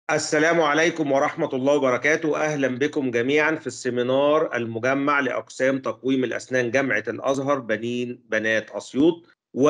السلام عليكم ورحمة الله وبركاته أهلا بكم جميعا في السيمينار المجمع لأقسام تقويم الأسنان جامعة الأزهر بنين بنات أسيوط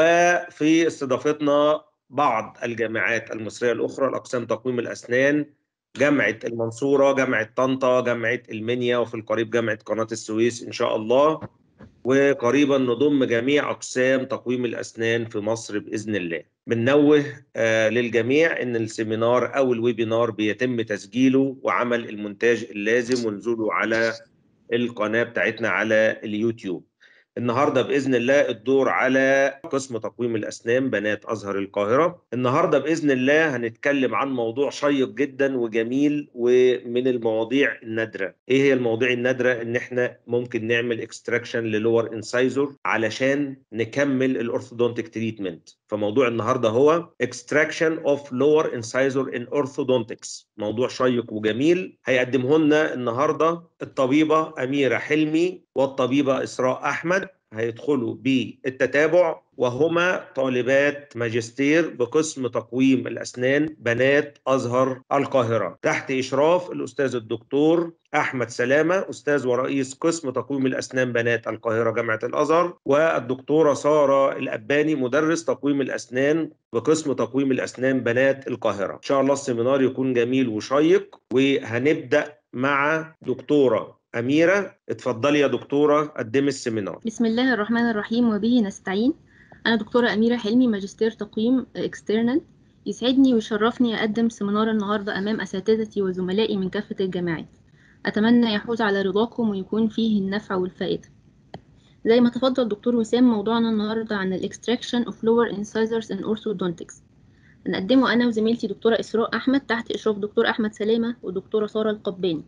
وفي استضافتنا بعض الجامعات المصرية الأخرى لأقسام تقويم الأسنان جامعة المنصورة جامعة طنطا جامعة المنيا وفي القريب جامعة قناة السويس إن شاء الله وقريبا نضم جميع أقسام تقويم الأسنان في مصر بإذن الله بننوه آه للجميع ان السيمينار او الويبينار بيتم تسجيله وعمل المونتاج اللازم ونزوله على القناه بتاعتنا على اليوتيوب. النهارده باذن الله الدور على قسم تقويم الاسنان بنات ازهر القاهره. النهارده باذن الله هنتكلم عن موضوع شيق جدا وجميل ومن المواضيع النادره. ايه هي المواضيع النادره؟ ان احنا ممكن نعمل اكستراكشن للور انسايزور علشان نكمل الاورثودونتيك تريتمنت. فموضوع النهارده هو extraction of lower incisor in orthodontics موضوع شيق وجميل هيقدمه لنا النهارده الطبيبه اميره حلمي والطبيبه اسراء احمد هيدخلوا بالتتابع وهما طالبات ماجستير بقسم تقويم الأسنان بنات أزهر القاهرة تحت إشراف الأستاذ الدكتور أحمد سلامة أستاذ ورئيس قسم تقويم الأسنان بنات القاهرة جامعة الأزهر والدكتورة سارة الأباني مدرس تقويم الأسنان بقسم تقويم الأسنان بنات القاهرة إن شاء الله السيمينار يكون جميل وشيق وهنبدأ مع دكتورة أميرة اتفضلي يا دكتورة قدمي السيمينار بسم الله الرحمن الرحيم وبه نستعين أنا دكتورة أميرة حلمي ماجستير تقويم اكسترنال يسعدني ويشرفني أقدم سيمينار النهاردة أمام أساتذتي وزملائي من كافة الجامعات أتمنى يحوز على رضاكم ويكون فيه النفع والفائدة زي ما تفضل دكتور وسام موضوعنا النهاردة عن الاكستراكشن of lower incisors in orthodontics هنقدمه أنا وزميلتي دكتورة إسراء أحمد تحت إشراف دكتور أحمد سلامة ودكتورة سارة القباني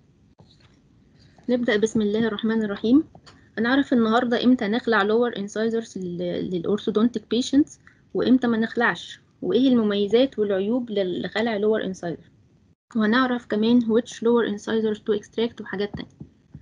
نبدأ بسم الله الرحمن الرحيم هنعرف النهاردة إمتى نخلع lower incisors للأورثودونتيك patients وإمتى ما نخلعش وإيه المميزات والعيوب لخلع lower incisor وهنعرف كمان which lower incisors to extract وحاجات تانية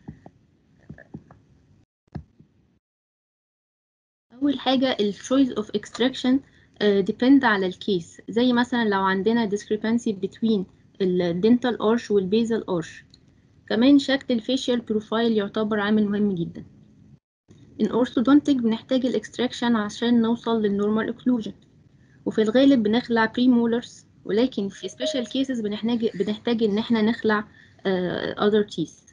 أول حاجة ال choice of extraction uh, depend على الكيس زي مثلا لو عندنا discrepancy between ال dental arch وال basal arch كمان شكل الفيشيال بروفايل يعتبر عامل مهم جدا in orthodontic بنحتاج الاكستراكشن عشان نوصل للنورمال اوكلوجن وفي الغالب بنخلع بريمولرز ولكن في سبيشال كيسز بنحتاج بنحتاج ان احنا نخلع uh, other teeth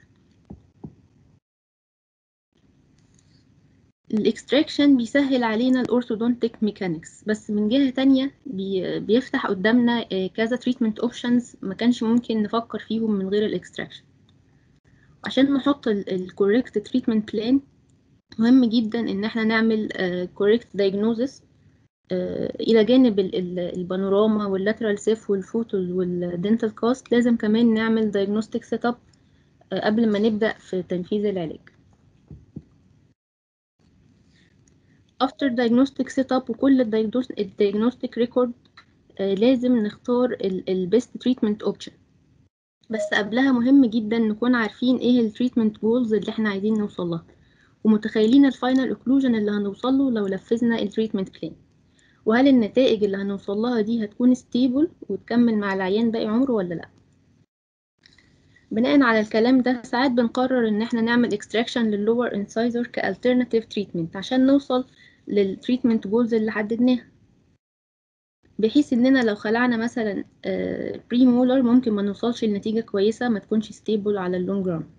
الاكستراكشن بيسهل علينا الاورثودونتيك ميكانكس بس من جهة تانية بي بيفتح قدامنا كذا تريتمنت اوبشنز ما كانش ممكن نفكر فيهم من غير الاكستراكشن عشان نحط الكوريكت تريتمنت بلان مهم جدا ان احنا نعمل كوريكت دايجنوزس الى جانب البانوراما واللاترال سيف والفوتول والدنتال كاست لازم كمان نعمل دايجنوستيك سيت اب قبل ما نبدا في تنفيذ العلاج after diagnostic setup وكل الدايجنوستيك ريكورد لازم نختار البيست تريتمنت اوبشن بس قبلها مهم جدا نكون عارفين ايه التريتمنت جولز اللي احنا عايزين نوصل لها ومتخيلين الفاينل اوكلوجن اللي هنوصل له لو نفذنا التريتمنت بلان وهل النتائج اللي هنوصل لها دي هتكون ستيبل وتكمل مع العيان باقي عمره ولا لا بناء على الكلام ده ساعات بنقرر ان احنا نعمل اكستراكشن لللور انسايزر كالترناتيف تريتمنت عشان نوصل للتريتمنت جولز اللي حددناها بحيث اننا لو خلعنا مثلا بري مولر ممكن ما نوصلش لنتيجه كويسه ما تكونش ستيبل على اللونج ران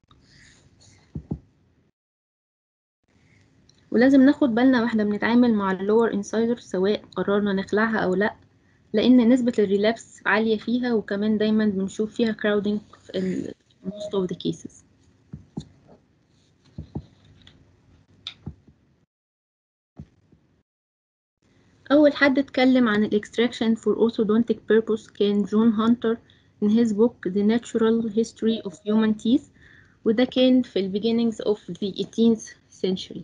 ولازم ناخد بالنا واحنا بنتعامل مع اللور انسايدر سواء قررنا نخلعها او لا لان نسبه الريلابس عاليه فيها وكمان دايما بنشوف فيها crowding في most of the cases أول حد اتكلم عن الاكستراكشن for orthodontic purpose كان جون هانتر in his book The Natural History of Human Teeth وده كان في ال beginnings of the 18th century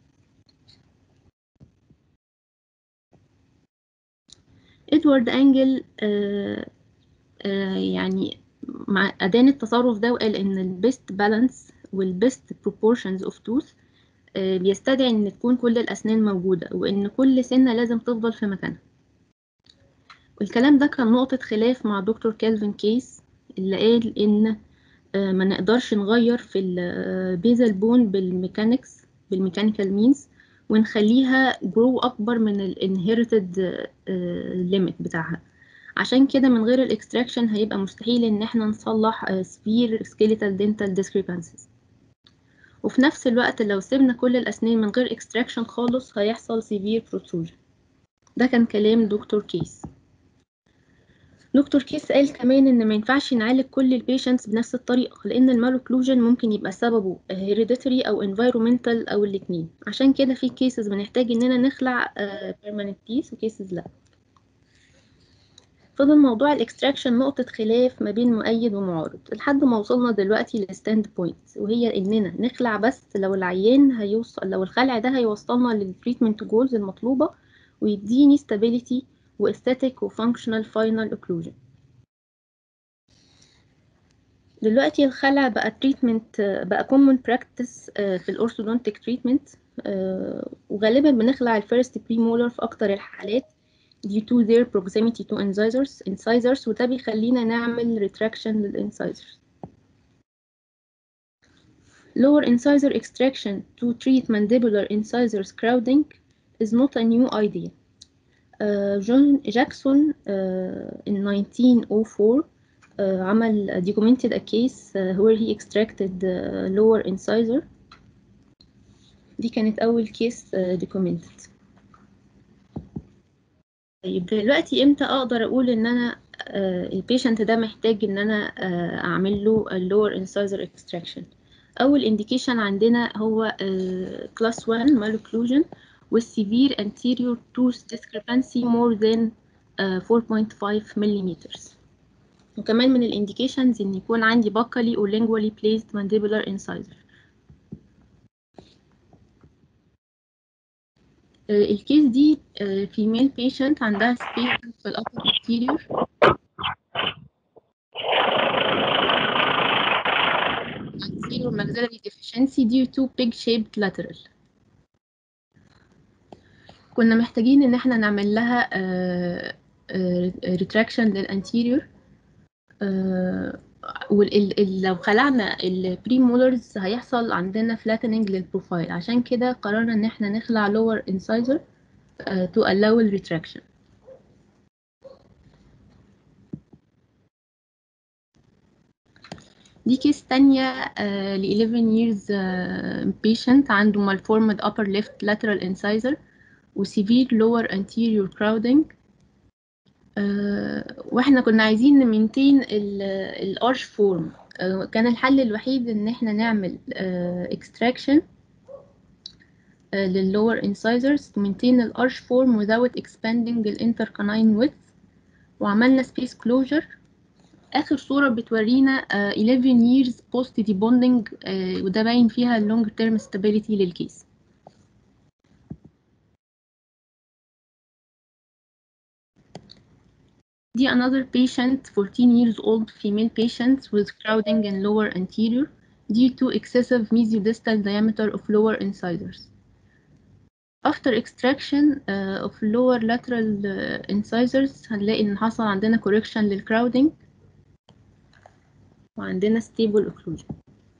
إدوارد أنجل آه آه يعني مع أدان التصرف ده وقال إن البيست بالانس والبيست proportions of tooth بيستدعي ان تكون كل الاسنان موجوده وان كل سنه لازم تفضل في مكانها والكلام ده كان نقطة خلاف مع دكتور كالفين كيس اللي قال إن آه، ما نقدرش نغير في البيزل بون بالميكانيكس بالميكانيكال مينز ونخليها جرو أكبر من الانهيرتد ليميت بتاعها عشان كده من غير الاكستراكشن هيبقى مستحيل ان احنا نصلح سفير سكيليتال دينتال discrepancies وفي نفس الوقت لو سيبنا كل الأسنان من غير اكستراكشن خالص هيحصل severe protrusion ده كان كلام دكتور كيس دكتور كيس قال كمان ان ما ينفعش نعالج كل البيشنتس بنفس الطريقه لان المالوكلوجن ممكن يبقى سببه هيريديتري او environmental او الاثنين عشان كده في كيسز بنحتاج اننا نخلع بيرماننت بيس وكيسز لا فضل موضوع الاكستراكشن نقطة خلاف ما بين مؤيد ومعارض لحد ما وصلنا دلوقتي للستاند بوينت وهي اننا نخلع بس لو العيان هيوصل لو الخلع ده هيوصلنا للتريتمنت جولز المطلوبة ويديني stability واستاتيك وفانكشنال فاينل اوكلوجن دلوقتي الخلع بقى تريتمنت بقى كومون براكتس في الاورثودونتيك تريتمنت وغالبا بنخلع الفيرست بريمولر في اكتر الحالات due to their proximity to incisors incisors وده بيخلينا نعمل retraction للincisors lower incisor extraction to treat mandibular incisors crowding is not a new idea uh, John Jackson uh, in 1904 uh, عمل documented a case uh, where he extracted uh, lower incisor دي كانت أول كيس uh, documented طيب دلوقتي امتى اقدر اقول ان انا البيشنت ده محتاج ان انا اعمل له اللور انسايزر اكستراكشن اول انديكيشن عندنا هو كلاس 1 مالوكلوجن والسيفير anterior tooth discrepancy more than 4.5 ملم وكمان من الانديكيشنز ان يكون عندي buccally or lingually placed mandibular incisor الكيس دي فيميل بيشنت عندها سبيس في الأبر anterior anterior maxillary deficiency due to pig shaped lateral كنا محتاجين ان احنا نعمل لها ريتراكشن للانتيريور لو خلعنا البريمولرز هيحصل عندنا flattening للبروفايل عشان كده قررنا ان احنا نخلع lower incisor uh, to allow the retraction دي كيس تانية uh, ل 11 years uh, patient عنده malformed upper left lateral incisor و severe lower anterior crowding واحنا كنا عايزين نمنتين الارش فورم كان الحل الوحيد ان احنا نعمل اكستراكشن للlower incisors to maintain الارش فورم without expanding الانتركاناين width وعملنا space closure اخر صورة بتورينا 11 years post debonding وده باين فيها long term stability للكيس دي another patient 14 years old female patient with crowding in lower anterior due to excessive mesiodistal diameter of lower incisors. After extraction uh, of lower lateral uh, incisors هنلاقي إن حصل عندنا correction للcrowding وعندنا stable occlusion.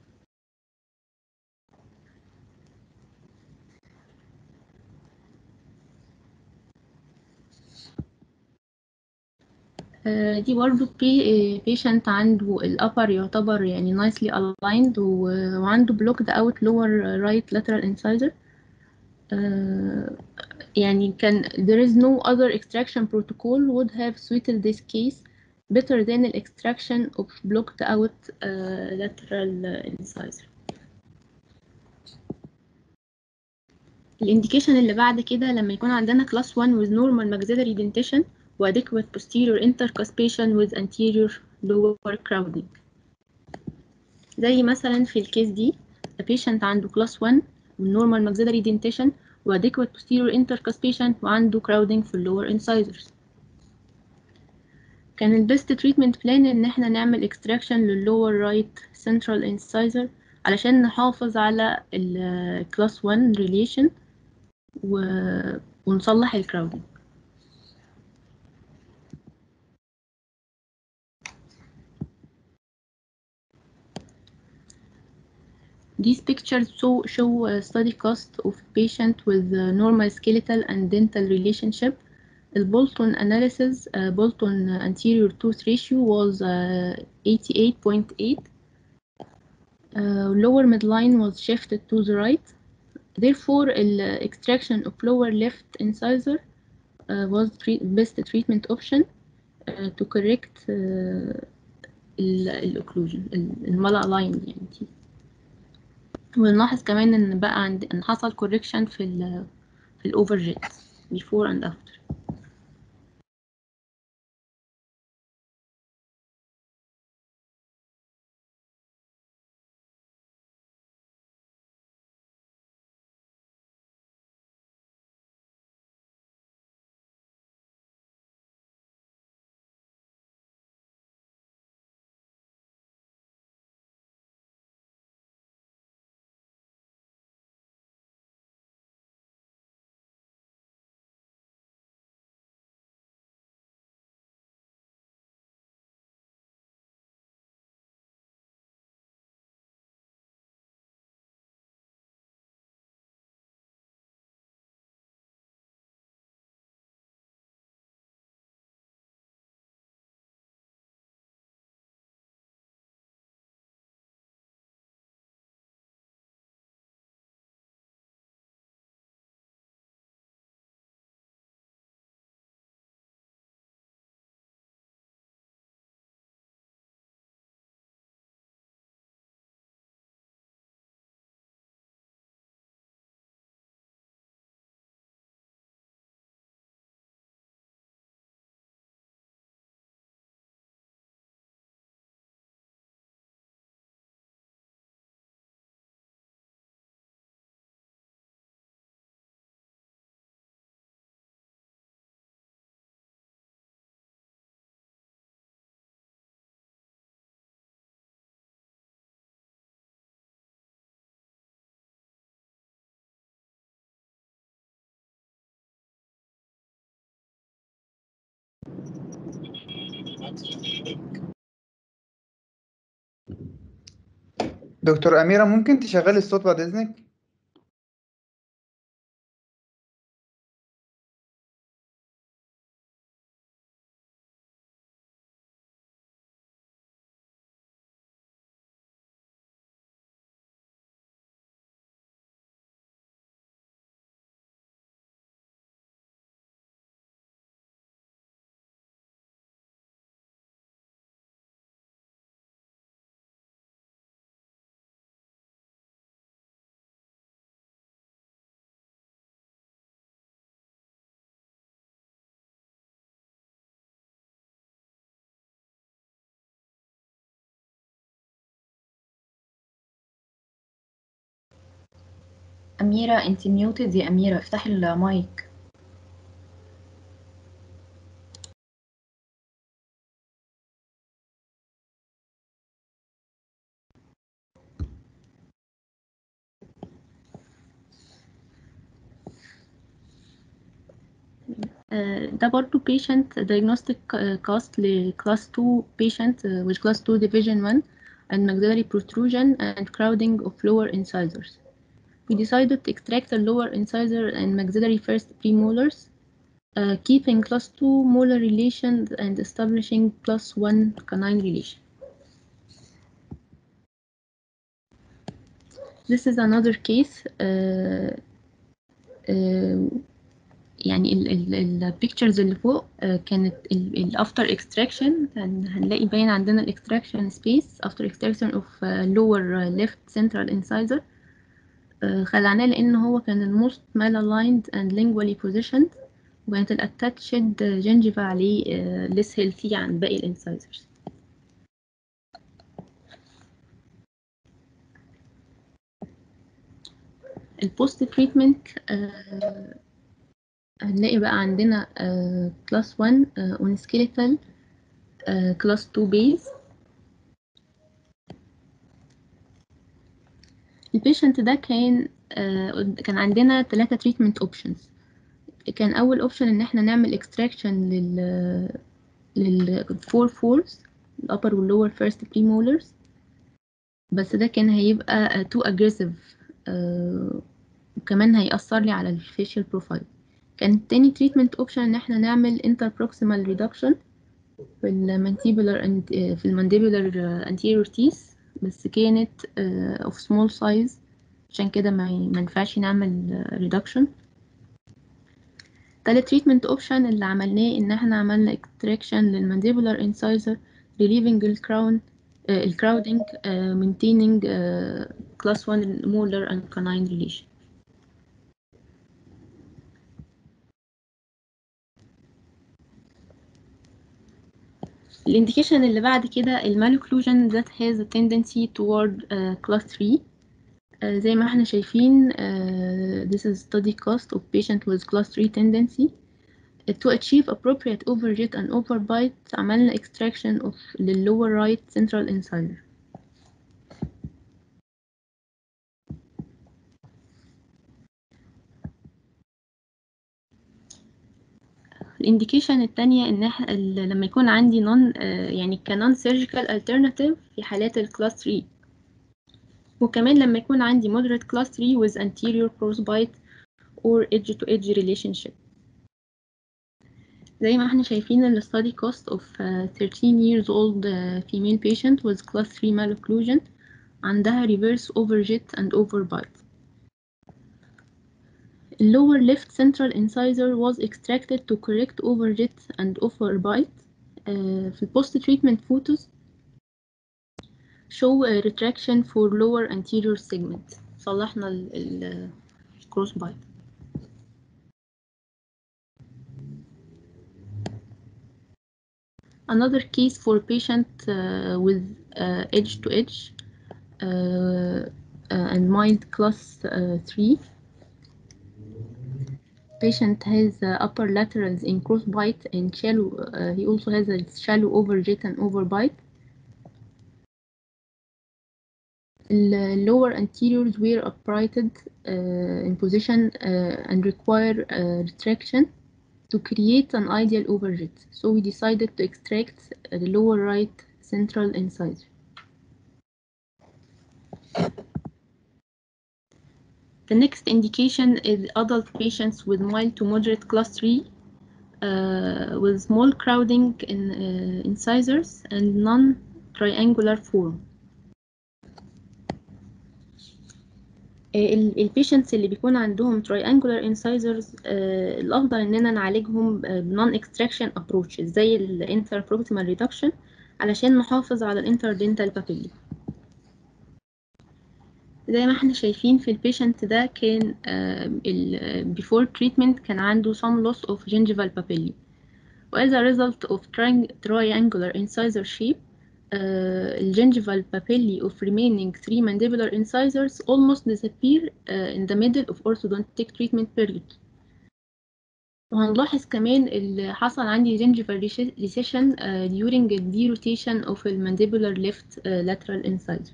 دي برضو patient عنده الأبر يعتبر يعني nicely aligned وعنده blocked out lower right lateral incisor يعني كان there is no other extraction protocol would have suited this case better than the extraction of blocked out uh, lateral incisor الانديكيشن اللي بعد كده لما يكون عندنا class 1 with normal maxillary dentition وadequate posterior intercuspation with anterior lower crowding زي مثلا في الكيس دي a patient عنده class 1 normal maxillary dentition وadequate posterior intercuspation وعنده crowding في lower incisors كان البيست تريتمنت بلان ان احنا نعمل extraction للlower right central incisor علشان نحافظ على ال class 1 relation و... ونصلح الكراودنج These pictures show, show a study cost of patient with uh, normal skeletal and dental relationship. The Bolton analysis, uh, Bolton anterior tooth ratio was uh, 88.8. Uh, lower midline was shifted to the right. Therefore, the extraction of lower left incisor uh, was treat best treatment option uh, to correct uh, الاوكلوجن الملا لاين يعني دي ونلاحظ كمان ان بقى عند ان حصل correction في ال في الاوفر جيت before and after دكتور أميرة ممكن تشغلي الصوت بعد إذنك؟ أميرة أنت ميوتد يا أميرة افتحي المايك آه، ده برضو patient diagnostic آه، cast ل class 2 patient آه، with class 2 division 1 and maxillary protrusion and crowding of lower incisors. We decided to extract the lower incisor and maxillary first premolars, uh, keeping class 2 molar relations and establishing class 1 canine relation. This is another case uh, uh, يعني البيكتشرز اللي فوق آه، كانت الافتر اكستراكشن هنلاقي باين عندنا الاكستراكشن سبيس افتر اكستراكشن اوف لور ليفت سنترال انسايزر خلعناه لان هو كان الموست مال الايند اند lingually positioned وكانت الاتاتشد جنجيفا عليه ليس هيلثي عن باقي الانسايزرز البوست تريتمنت هنلاقي بقى عندنا كلاس 1 اون سكيليتال كلاس 2 بيز البيشنت ده كان آه، كان عندنا ثلاثة تريتمنت اوبشنز كان اول اوبشن ان احنا نعمل اكستراكشن لل لل 4 فورز الابر واللور فيرست بريمولرز بس ده كان هيبقى تو اجريسيف وكمان هيأثر لي على الفيشيال بروفايل كان تاني تريتمنت اوبشن ان احنا نعمل interproximal reduction في المانتيبولار في المانديبولار anterior teeth بس كانت of small size عشان كده ما ما ينفعش نعمل reduction تالت تريتمنت اوبشن اللي عملناه ان احنا عملنا extraction للمانديبولار incisor relieving الكراون الكراودنج maintaining class 1 molar and canine relation الانديكيشن اللي بعد كده المالوكلوجن that has a tendency toward uh, class 3 uh, زي ما احنا شايفين uh, this is study cost of patient with class 3 tendency uh, to achieve appropriate overjet and overbite عملنا extraction of the lower right central incisor الانديكيشن التانية ان احنا لما يكون عندي نون يعني كنون سيرجيكال alternative في حالات الكلاس 3 وكمان لما يكون عندي moderate class 3 with anterior crossbite or edge to edge relationship زي ما احنا شايفين ال study cost of uh, 13 years old uh, female patient with class 3 malocclusion عندها reverse overjet and overbite The lower left central incisor was extracted to correct overjet and overbite. Uh, في post treatment photos show a retraction for lower anterior segment. صلحنا ال ال cross bite. Another case for patient uh, with uh, edge to edge uh, uh, and mild class uh, 3 patient has uh, upper laterals in crossbite and shallow uh, he also has a shallow overjet and overbite the lower anteriors were uprighted uh, in position and require retraction to create an ideal overjet so we decided to extract the lower right central incisor The next indication is adult patients with mild to moderate class 3 uh, with small crowding in uh, incisors and non-triangular form. البيشنتس اللي بيكون عندهم triangular incisors uh, الأفضل إننا نعالجهم non extraction approaches زي ال interproximal reduction علشان نحافظ على الانتردنتال papilla. زي ما احنا شايفين في البيشنت ده كان ال before treatment كان عنده some loss of gingival papillae as a result of triangular incisor shape uh, الgingival papillae of remaining three mandibular incisors almost disappear uh, in the middle of orthodontic treatment period وهنلاحظ كمان اللي حصل عندي gingival recession uh, during the derotation of the mandibular left uh, lateral incisor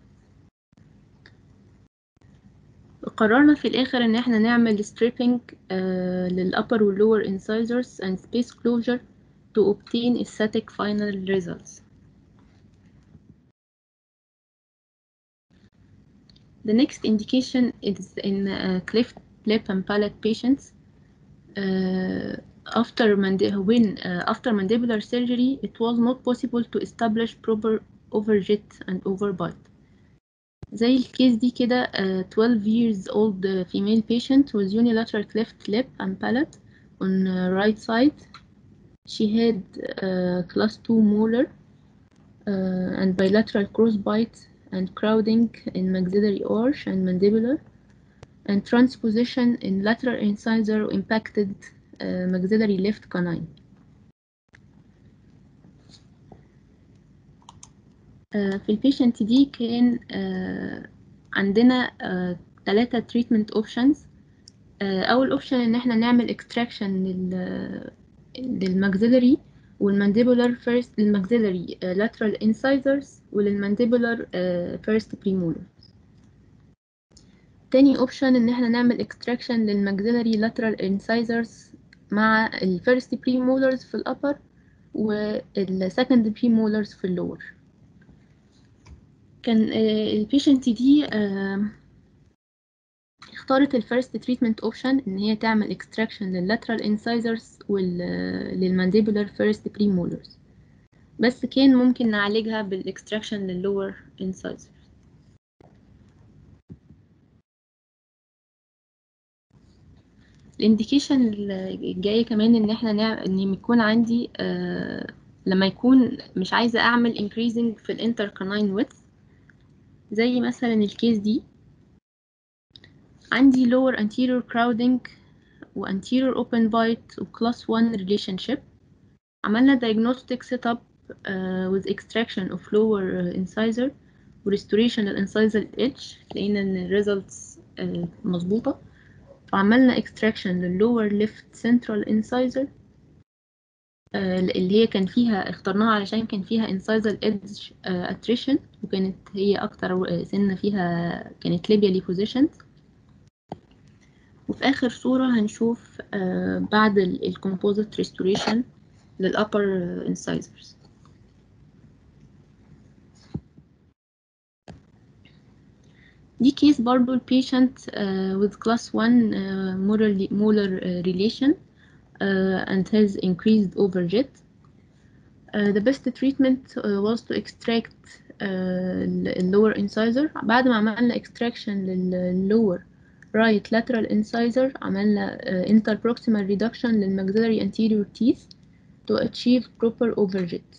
قررنا في الآخر إن احنا نعمل stripping uh, للupper والlower incisors and space closure to obtain aesthetic final results. The next indication is in uh, cleft lip and palate patients. Uh, after, mandi when, after mandibular surgery, it was not possible to establish proper overjet and overbite. زي الكيس دي كده uh, 12 years old uh, female patient with unilateral cleft lip and palate on uh, right side she had class 2 molar and bilateral crossbite and crowding in maxillary arch and mandibular and transposition in lateral incisor impacted maxillary left canine في البيشنت دي كان عندنا ثلاثة تريتمنت اوبشنز اول اوبشن ان احنا نعمل اكستراكشن للماكسيلري والمانديبولار فيرست للماكسيلري lateral incisors وللمانديبولار فيرست بريمولر تاني اوبشن ان احنا نعمل اكستراكشن للماكسيلري lateral incisors مع الفيرست بريمولرز في الابر والسكند بريمولرز في اللور كان البيشنت دي آه، اختارت الفيرست تريتمنت اوبشن ان هي تعمل اكستراكشن لللاترال انسايزرز وللمانديبولار فيرست بريمولرز بس كان ممكن نعالجها بالاكستراكشن لللور انسايزر الانديكيشن الجاية كمان ان احنا نعمل ان يكون عندي آه لما يكون مش عايزة اعمل increasing في الانتر canine width زي مثلا الكيس دي عندي lower anterior crowding و anterior open bite و class 1 relationship عملنا diagnostic setup uh, with extraction of lower uh, incisor و restoration للincisal edge لقينا ان ال results uh, مظبوطة وعملنا extraction للlower left central incisor uh, اللي هي كان فيها اخترناها علشان كان فيها incisal edge uh, attrition وكانت هي أكتر سنة فيها كانت labially positioned وفي آخر صورة هنشوف uh, بعد ال composite restoration للupper incisors دي كيس برضو البيشنت uh, with class 1 uh, molar, molar uh, relation uh, and has increased overjet. Uh, the best treatment uh, was to extract uh, lower incisor بعد ما عملنا extraction لل lower right lateral incisor عملنا uh, interproximal reduction للmaxillary anterior teeth to achieve proper overjet.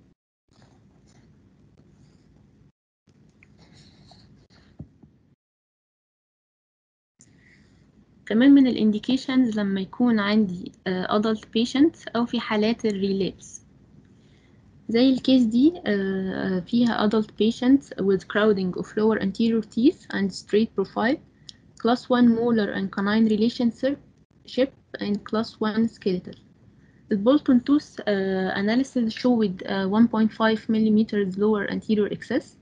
كمان من الانديكيشنز لما يكون عندي uh, adult patient أو في حالات الريلابس زي الكيس دي uh, فيها adult patient with crowding of lower anterior teeth and straight profile class 1 molar and canine relationship and class 1 skeletal The Bolton tooth uh, analysis showed uh, 1.5 millimeters lower anterior excess.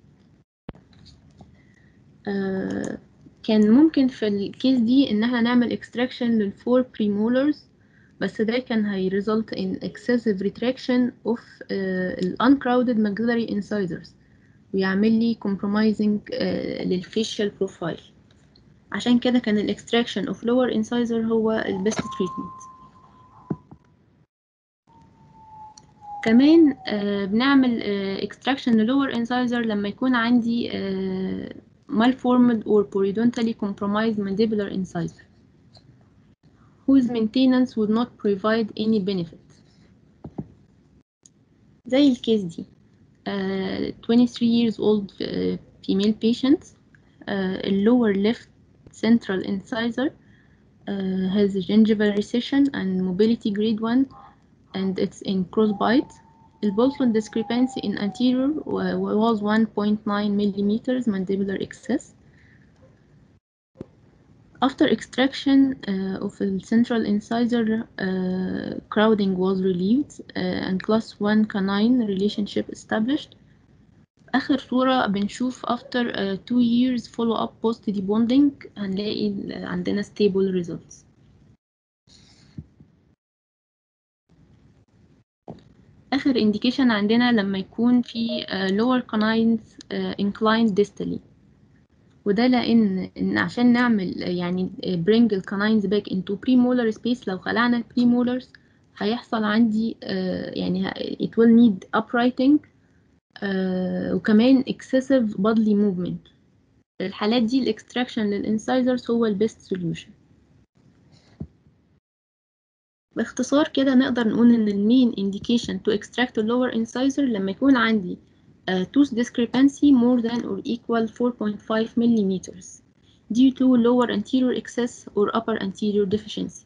Uh, كان ممكن في الكيس دي ان احنا نعمل extraction للفور premolars بس ده كان هي result in excessive retraction of uh, uncrowded maxillary incisors ويعمل لي compromising uh, للfacial profile عشان كده كان ال extraction of lower incisor هو ال best treatment كمان آه بنعمل آه extraction lower incisor لما يكون عندي آه malformed or periodontally compromised mandibular incisor whose maintenance would not provide any benefit زي الكيس دي 23 years old female patient lower left central incisor has a gingival recession and mobility grade 1 and it's in crossbite. The Bolton discrepancy in anterior was 1.9 millimeters mandibular excess. After extraction uh, of the central incisor, uh, crowding was relieved uh, and class 1 canine relationship established. آخر صورة بنشوف after uh, two years follow up post debonding هنلاقي عندنا stable results. آخر indication عندنا لما يكون في uh, lower canines uh, inclined distally وده لأن إن عشان نعمل يعني bring ال canines back into premolar space لو خلعنا ال premolars هيحصل عندي uh, يعني it will need uprighting uh, وكمان excessive bodily movement في الحالات دي ال extraction للincisors هو ال best solution باختصار كده نقدر نقول ان المين indication to extract the lower incisor لما يكون عندي uh, tooth discrepancy more than or equal 4.5 millimeters due to lower anterior excess or upper anterior deficiency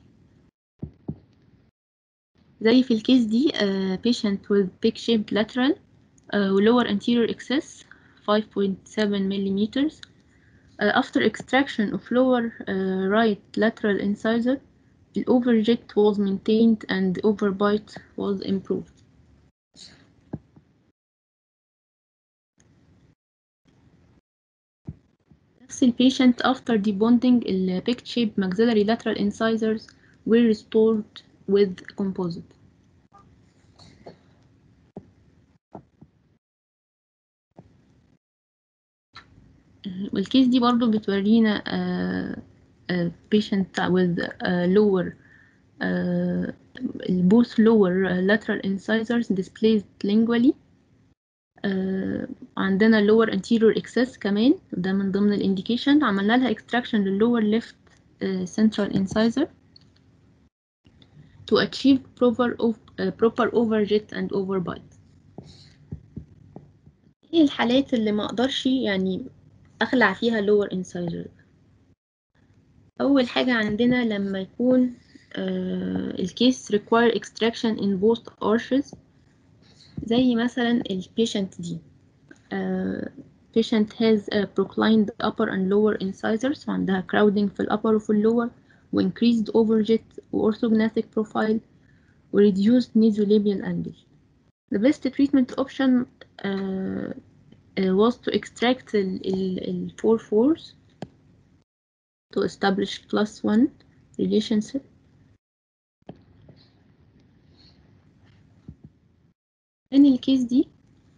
زي في الكيس دي uh, patient with big shaped lateral uh, lower anterior excess 5.7 millimeters uh, after extraction of lower uh, right lateral incisor the overjet was maintained and the overbite was improved. نفس patient after debonding the pig shaped maxillary lateral incisors were restored with composite. والكيس دي برضو بتورينا uh, uh, patient with uh, lower uh, both lower lateral incisors displaced lingually uh, عندنا lower anterior excess كمان ده من ضمن الانديكيشن عملنا لها extraction للlower left uh, central incisor to achieve proper of, uh, proper overjet and overbite ايه الحالات اللي ما اقدرش يعني اخلع فيها lower incisor اول حاجة عندنا لما يكون uh, الكيس require extraction in both arches زي مثلا البيشنت دي uh, patient has a proclined upper and lower incisors وعندها crowding في الupper وفي اللور و increased overjet و orthognathic profile و reduced nasolabial angle. The best treatment option uh, uh, was to extract ال, ال, ال four fours to establish class one relationship. in الكيس دي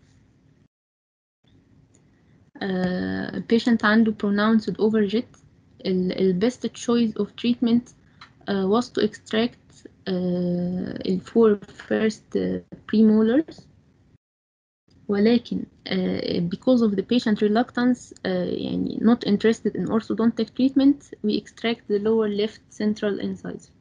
uh, patient عنده pronounced overjet ال, ال best choice of treatment uh, was to extract uh, ال four first uh, premolars ولكن uh, because of the patient reluctance uh, يعني not interested in orthodontic treatment we extract the lower left central incisor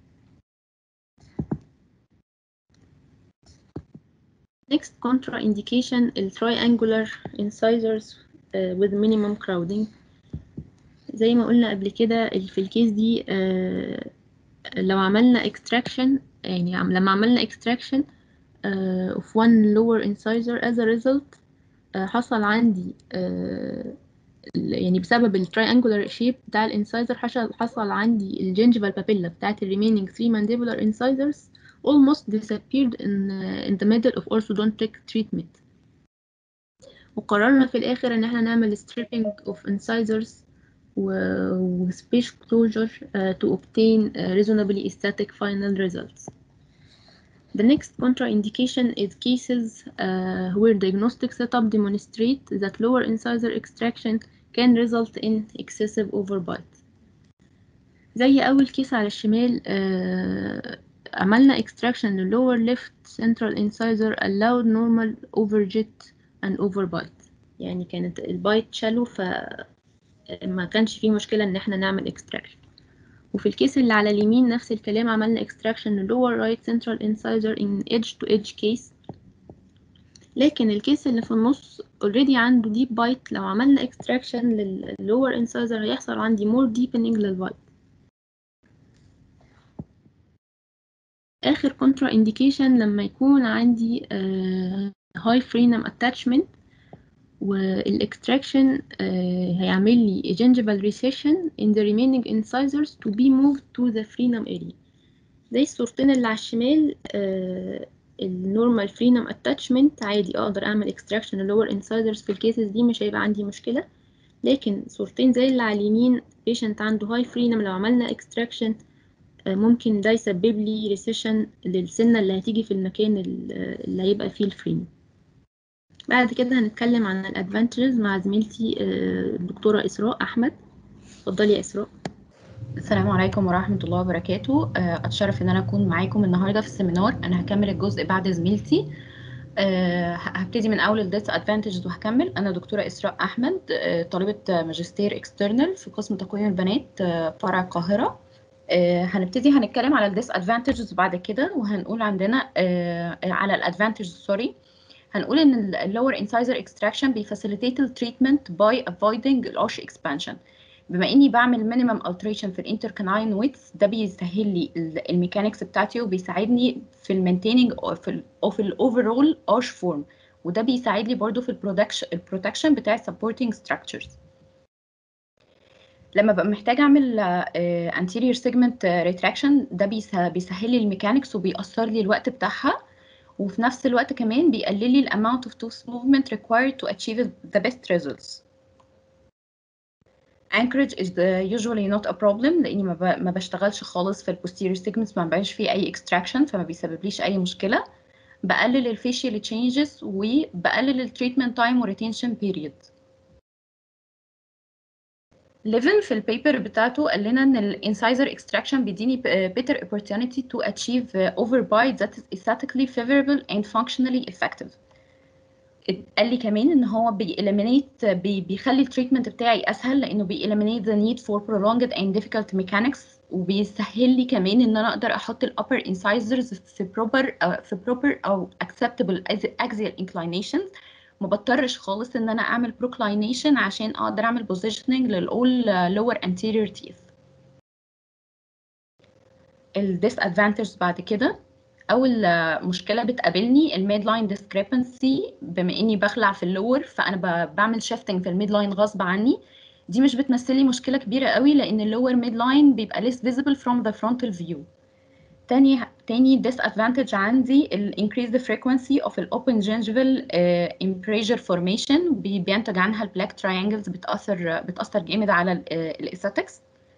Next contraindication ال triangular incisors uh, with minimum crowding زي ما قلنا قبل كده في الكيس دي uh, لو عملنا extraction يعني عم لما عملنا extraction uh, of one lower incisor as a result uh, حصل عندي uh, يعني بسبب ال triangular shape بتاع الانسايزر حصل حصل عندي الجنجيفال بابيلا بتاعت ال remaining three mandibular incisors almost disappeared in, uh, in the middle of orthodontic treatment وقررنا في الآخر إن احنا نعمل stripping of incisors و space closure uh, to obtain uh, reasonably aesthetic final results. The next contraindication is cases uh, where diagnostic setup demonstrate that lower incisor extraction can result in excessive overbite. زي أول كيس على الشمال uh, عملنا extraction لل lower left central incisor allowed normal overjet and overbite يعني كانت البايت شالو فما كانش فيه مشكلة إن احنا نعمل extraction وفي الكيس اللي على اليمين نفس الكلام عملنا extraction لل lower right central incisor in edge to edge case لكن الكيس اللي في النص already عنده deep bite لو عملنا extraction لل lower incisor هيحصل عندي more deepening للبايت آخر contra indication لما يكون عندي uh, high frenum attachment والاكستراكشن uh, هيعمل لي gingival recession in the remaining incisors to be moved to the frenum area زي الصورتين اللي على الشمال uh, النورمال فرينم اتاتشمنت عادي اقدر اعمل extraction lower incisors في الكيسز دي مش هيبقى عندي مشكله لكن صورتين زي اللي على اليمين patient عنده هاي فرينم لو عملنا extraction ممكن ده يسبب لي ريسيشن للسنة اللي هتيجي في المكان اللي هيبقى فيه الفريم بعد كده هنتكلم عن الادفانتجز مع زميلتي الدكتورة إسراء أحمد اتفضلي يا إسراء السلام عليكم ورحمة الله وبركاته أتشرف إن أنا أكون معاكم النهاردة في السيمينار أنا هكمل الجزء بعد زميلتي هبتدي من أول الديس أدفانتجز وهكمل أنا دكتورة إسراء أحمد طالبة ماجستير اكسترنال في قسم تقويم البنات فرع القاهرة آه هنبتدي هنتكلم على الديس ادفانتجز بعد كده وهنقول عندنا آه على الادفانتجز سوري هنقول ان اللور انسايزر اكستراكشن بيفاسيليتيت التريتمنت باي افويدنج الاوش اكسبانشن بما اني بعمل مينيمم التريشن في الانتركناين ويدث ده بيسهل لي الميكانكس بتاعتي وبيساعدني في المينتيننج في اوف الاوفرول اوش فورم وده بيساعد لي برضو في البرودكشن البروتكشن بتاع السبورتنج ستراكشرز لما ببقى محتاجه اعمل anterior segment retraction ده بيسهل لي الميكانكس وبيأثر لي الوقت بتاعها وفي نفس الوقت كمان بيقلل لي الاماونت of tooth movement required to achieve the best results. Anchorage is usually not a problem لاني ما بشتغلش خالص في posterior segments ما بعملش فيه اي extraction فما بيسببليش اي مشكله. بقلل الفيشيال changes وبقلل التريتمنت تايم والريتنشن بيريود. ليفن في البيبر بتاعته قال لنا ان الانسايزر اكستراكشن بيديني better opportunity to achieve uh, overbite that is aesthetically favorable and functionally effective. قال لي كمان ان هو بيeliminate بي بيخلي التريتمنت بتاعي اسهل لانه بيeliminate the need for prolonged and difficult mechanics وبيسهل لي كمان ان انا اقدر احط الابر incisors في proper أو في proper او acceptable axial inclinations ما بضطرش خالص ان انا اعمل proclination عشان اقدر اعمل positioning للاول lower anterior teeth ال disadvantages بعد كده اول مشكله بتقابلني الميد لاين ديسكريبنسي بما اني بخلع في اللور فانا بعمل شيفتنج في الميد لاين غصب عني دي مش بتمثل لي مشكله كبيره قوي لان اللور ميد لاين بيبقى less visible from the frontal view تاني تاني disadvantage عندي ال increased frequency of ال open gingival uh, impressure formation بي- بينتج عنها ال black triangles بتأثر بتأثر جامد على ال aesthetics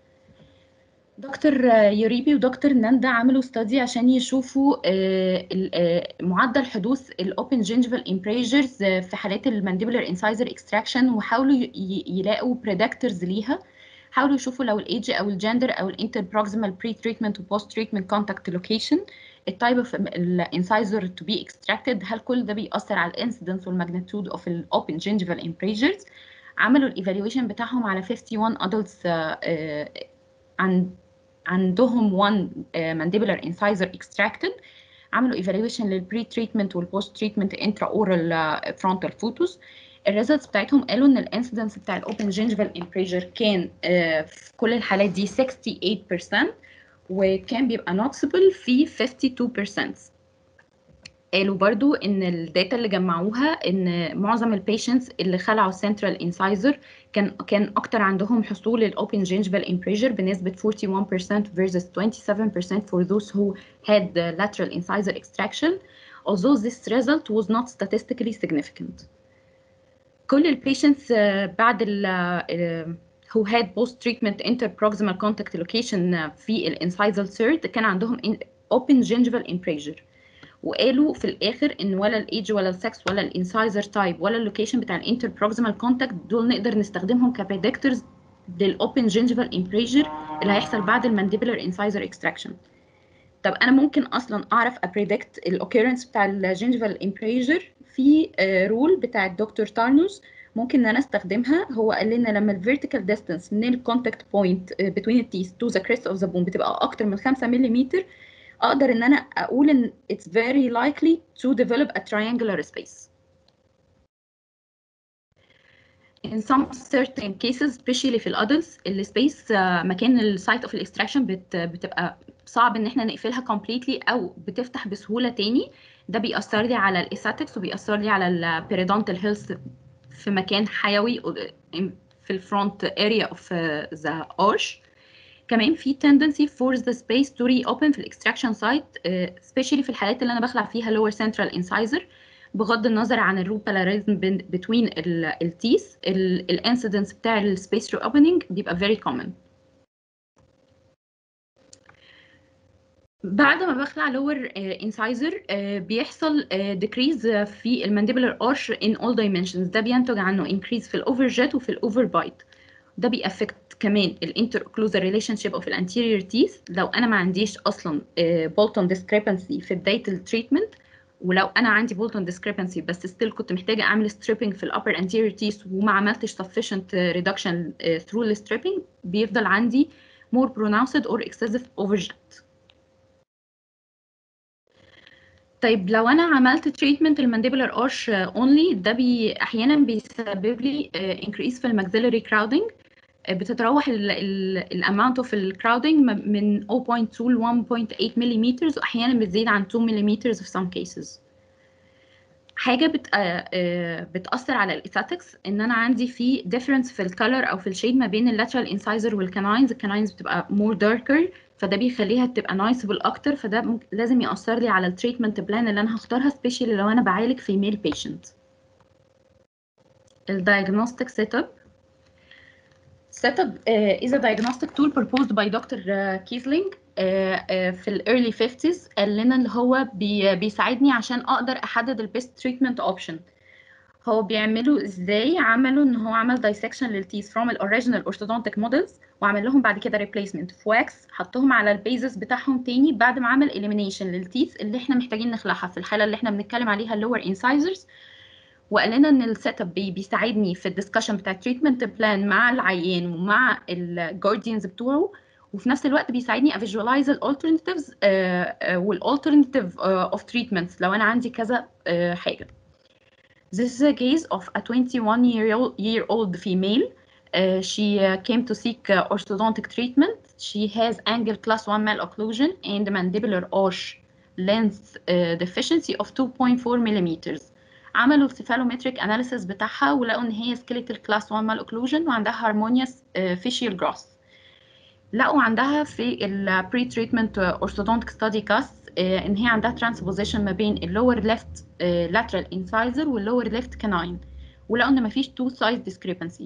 دكتور يوريبي ودكتور ناندا عملوا استادي عشان يشوفوا آه، ال- آه، معدل حدوث الاوبن جينجيفال امبريجرز في حالات المانديبولار انسايزر اكستراكشن وحاولوا ي- ي- يلاقوا بريدكتورز ليها حاولوا يشوفوا لو الايدج او الجندر او الانتر بروكسيمال بري تريتمنت وبوست تريتمنت كونتاكت لوكيشن التايب اوف الانسايزر تو بي اكستراكتد هل كل ده بيأثر على الانسيدنس والماجنتيود اوف الاوبن جينجيفال امبريجرز عملوا الايفالويشن بتاعهم على 51 adults آه، عن عندهم one uh, mandibular incisor extracted عملوا evaluation للبري تريتمنت والبوست تريتمنت انترا اورال فرونتال فوتوس الريزلتس بتاعتهم قالوا ان الانسيدنس بتاع الاوبن جينجيفال امبريجر كان uh, في كل الحالات دي 68% وكان بيبقى نوتسبل في 52% قالوا برضو ان الداتا اللي جمعوها ان معظم البيشنتس اللي خلعوا السنترال انسايزر كان كان اكتر عندهم حصول للاوبن جينجيفال امبريجر بنسبه 41% versus 27% for those who had the lateral incisor extraction although this result was not statistically significant كل البيشنتس بعد ال who had post treatment interproximal contact location في الانسايزال third كان عندهم open gingival impressure وقالوا في الاخر ان ولا الايدج ولا السكس ولا الانسايزر تايب ولا اللوكيشن بتاع الانتر بروكسيمال كونتاكت دول نقدر نستخدمهم كبريدكتورز للاوبن جينجيفال امبريجر اللي هيحصل بعد المانديبولار انسايزر اكستراكشن طب انا ممكن اصلا اعرف ابريدكت الاوكيرنس بتاع الجينجيفال امبريجر في رول بتاع الدكتور تارنوس ممكن ان انا استخدمها هو قال لنا لما الفيرتيكال ديستانس من الكونتاكت بوينت بتوين التيث تو ذا كريست اوف ذا بون بتبقى اكتر من 5 ملم اقدر ان انا اقول ان it's very likely to develop a triangular space. In some certain cases especially في الادلتس السبيس مكان السايت اوف الاكستراكشن بتبقى صعب ان احنا نقفلها completely او بتفتح بسهوله تاني ده بيأثر لي على الاستاتكس وبيأثر لي على البيريدونتال هيلث في مكان حيوي في الفرونت اريا اوف ذا arch كمان في tendency for the space to reopen في الاكستراكشن سايت especially في الحالات اللي انا بخلع فيها lower central incisor بغض النظر عن الروت parallelism between التيث الانسيدنس بتاع السبيس reopening بيبقى very common بعد ما بخلع lower uh, incisor uh, بيحصل uh, decrease في المانديبولار arch in all dimensions ده بينتج عنه increase في الاوفرجيت وفي الاوفربايت ده بيأفكت كمان الانتر اوكلوزال ريليشن شيب اوف الانتيريور تيث لو انا ما عنديش اصلا بولتون ديسكريبنسي في بدايه التريتمنت ولو انا عندي بولتون ديسكريبنسي بس ستيل كنت محتاجه اعمل ستريبنج في الابر انتيريور تيث وما عملتش sufficient ريدكشن ثرو الستريبنج بيفضل عندي more pronounced or excessive overjet طيب لو انا عملت تريتمنت المانديبولار ارش اونلي ده بي احيانا بيسبب لي انكريس في الماكسيلري كراودنج بتتراوح الاماونت اوف الكراودنج من 0.2 ل 1.8 ملم واحيانا بتزيد عن 2 ملم في some cases حاجه بت بتاثر على الاستاتكس ان انا عندي في difference في الكالر او في الشيد ما بين اللاترال انسايزر والكاناينز الكاناينز بتبقى more darker فده بيخليها تبقى نايسبل اكتر فده ممكن لازم ياثر لي على التريتمنت بلان اللي انا هختارها سبيشالي لو انا بعالج فيميل بيشنت الدايجنوستيك سيت اب Setup uh, is a diagnostic tool proposed by Dr. Kiesling uh, uh, في ال early 50s قال لنا اللي هو بي, بيساعدني عشان اقدر احدد ال best treatment option هو بيعملوا ازاي عملوا ان هو عمل دايسكشن للتيث from الاوريجينال اورثودونتيك مودلز وعمل لهم بعد كده ريبليسمنت في واكس حطهم على البيزس بتاعهم تاني بعد ما عمل elimination للتيث اللي احنا محتاجين نخلعها في الحاله اللي احنا بنتكلم عليها اللور انسايزرز وقال لنا ان السيت اب بيساعدني في الدسكشن بتاع التريتمنت بلان مع العيان ومع الجارديانز بتوعه وفي نفس الوقت بيساعدني افيجواليز الالترناتيفز والالترناتيف اوف تريتمنتس لو انا عندي كذا uh, حاجه This is a case of a 21 year old, year old female. Uh, she uh, came to seek uh, orthodontic treatment. She has angle class 1 malocclusion and mandibular arch length uh, deficiency of 2.4 millimeters. عملوا السيفالومتريك اناليسيس بتاعها ولقوا ان هي skeletal class 1 malocclusion وعندها harmonious uh, facial growth. لقوا عندها في ال pre-treatment orthodontic study cast ان هي عندها transposition ما بين اللور left lateral incisor واللور left canine ولقوا ان مفيش two size discrepancy.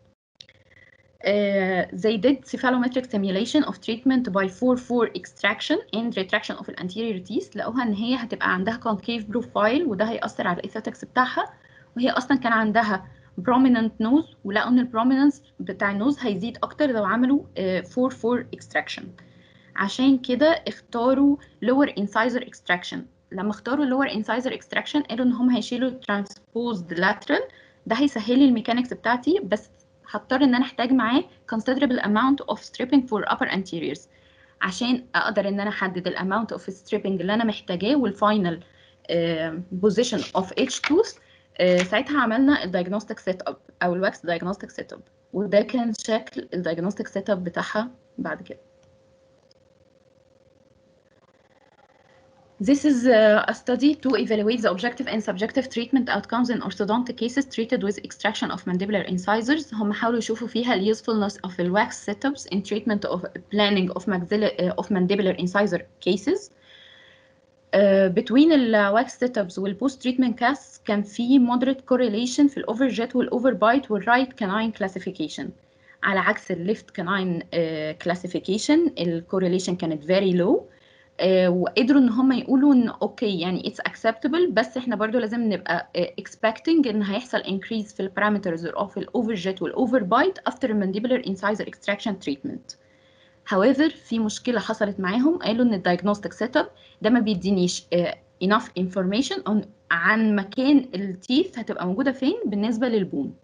Uh, they did cephalometric simulation of treatment by 4-4 extraction and retraction of the anterior teeth لقوها ان هي هتبقى عندها concave profile وده هيأثر على الايثيتكس بتاعها وهي اصلا كان عندها prominent nose ولقوا ان البروميننس بتاع النوز هيزيد اكتر لو عملوا 4-4 extraction. عشان كده اختاروا lower incisor extraction لما اختاروا lower incisor extraction قالوا ان هم هيشيلوا transposed lateral ده هيسهل لي الميكانكس بتاعتي بس هضطر ان انا احتاج معاه considerable amount of stripping for upper anteriors عشان اقدر ان انا احدد الاماونت اوف stripping اللي انا محتاجاه والفاينل position of each tooth uh, ساعتها عملنا الدايجنوستيك سيت اب او الواكس دايجنوستيك سيت اب وده كان شكل الدايجنوستيك سيت اب بتاعها بعد كده This is uh, a study to evaluate the objective and subjective treatment outcomes in orthodontic cases treated with extraction of mandibular incisors. هم حاولوا يشوفوا فيها ال usefulness of the wax setups in treatment of planning of, maxilla, uh, of mandibular incisor cases. Uh, between ال wax setups وال post treatment casts كان في moderate correlation في ال overjet وال overbite وال right canine classification. على عكس ال left canine uh, classification ال correlation كانت very low. آه وقدروا ان هم يقولوا ان اوكي يعني اتس acceptable بس احنا برضو لازم نبقى آه expecting ان هيحصل increase في البارامترز of الاوفرجيت والاوفربايت after mandibular incisor extraction treatment. however في مشكله حصلت معاهم قالوا ان الدايجنوستيك سيت اب ده ما بيدينيش آه enough information on عن مكان التيث هتبقى موجوده فين بالنسبه للبون.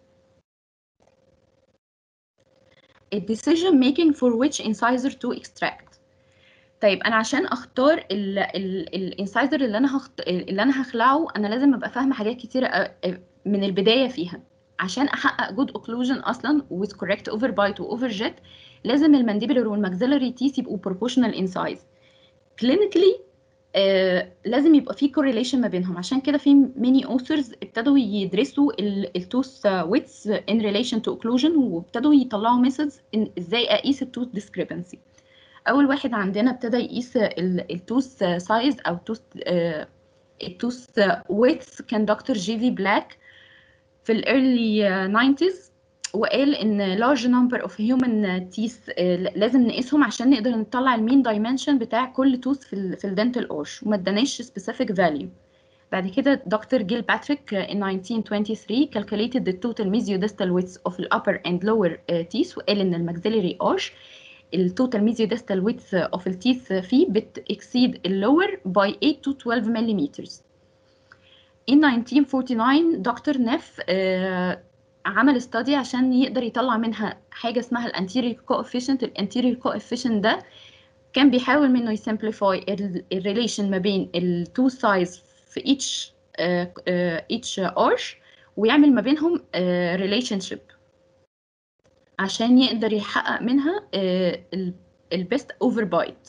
decision making for which incisor to extract طيب انا عشان اختار الانسايزر اللي انا هخت... اللي انا هخلعه انا لازم ابقى فاهمه حاجات كتيره من البدايه فيها عشان احقق جود اوكلوجن اصلا with correct overbite واوفرجيت لازم المانديبلر والماكسيلري تيث يبقوا proportional in size clinically آه لازم يبقى في correlation ما بينهم عشان كده في many authors ابتدوا يدرسوا التوث ويتس in relation to occlusion وابتدوا يطلعوا methods إن ازاي اقيس التوث discrepancy اول واحد عندنا ابتدى يقيس التوث سايز او توث التوث ويتس كان دكتور جي في بلاك في الايرلي 90s وقال ان large number of human teeth لازم نقيسهم عشان نقدر نطلع المين دايمنشن بتاع كل توث في ال في الدنتال اورش وما اداناش specific value بعد كده دكتور جيل باتريك in 1923 calculated the total mesiodistal widths of the upper and lower teeth وقال ان الماكسيلري arch التوتال ميزيوديستال ويدث اوف التيث فيه بتكسيد اللور باي 8 to 12 ملم. In 1949 دكتور نيف آه عمل استادي عشان يقدر يطلع منها حاجه اسمها الانتيريور كوفيشنت الانتيريور كوفيشنت ده كان بيحاول منه يسمبليفاي الريليشن ما بين التو سايز في each uh, each arch ويعمل ما بينهم ريليشن شيب عشان يقدر يحقق منها البيست اوفر بايت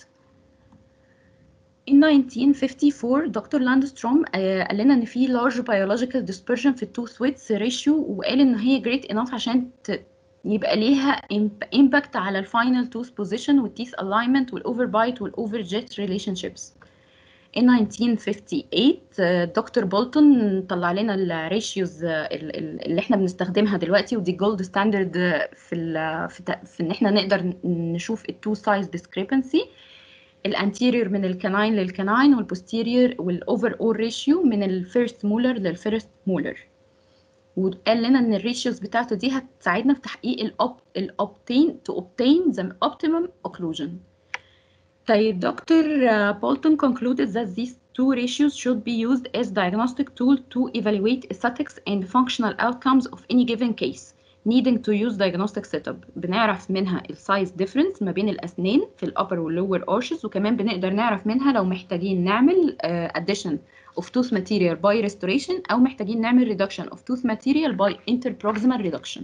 In 1954 دكتور لاندستروم قال لنا ان في large biological dispersion في التوث ويتس ريشيو وقال ان هي great enough عشان يبقى ليها impact على الفاينل توث بوزيشن والتيث alignment والاوفر بايت والاوفر جيت ريليشن شيبس In 1958 دكتور بولتون طلع لنا الريشيوز اللي احنا بنستخدمها دلوقتي ودي جولد ستاندرد في ال في, في ان احنا نقدر نشوف التو سايز ديسكريبنسي الانتيريور من الكناين للكناين والبوستيريور والاوفر اول ريشيو من الفيرست مولر للفيرست مولر وقال لنا ان الريشيوز بتاعته دي هتساعدنا في تحقيق الأوب الأوبتين to obtain the optimum occlusion. طيب دكتور Bolton concluded that these two ratios should be used as diagnostic tool to evaluate aesthetics and functional outcomes of any given case needing to use diagnostic setup بنعرف منها السايز difference ما بين الأسنان في الأبر واللور arches وكمان بنقدر نعرف منها لو محتاجين نعمل uh, addition of tooth material by restoration أو محتاجين نعمل reduction of tooth material by interproximal reduction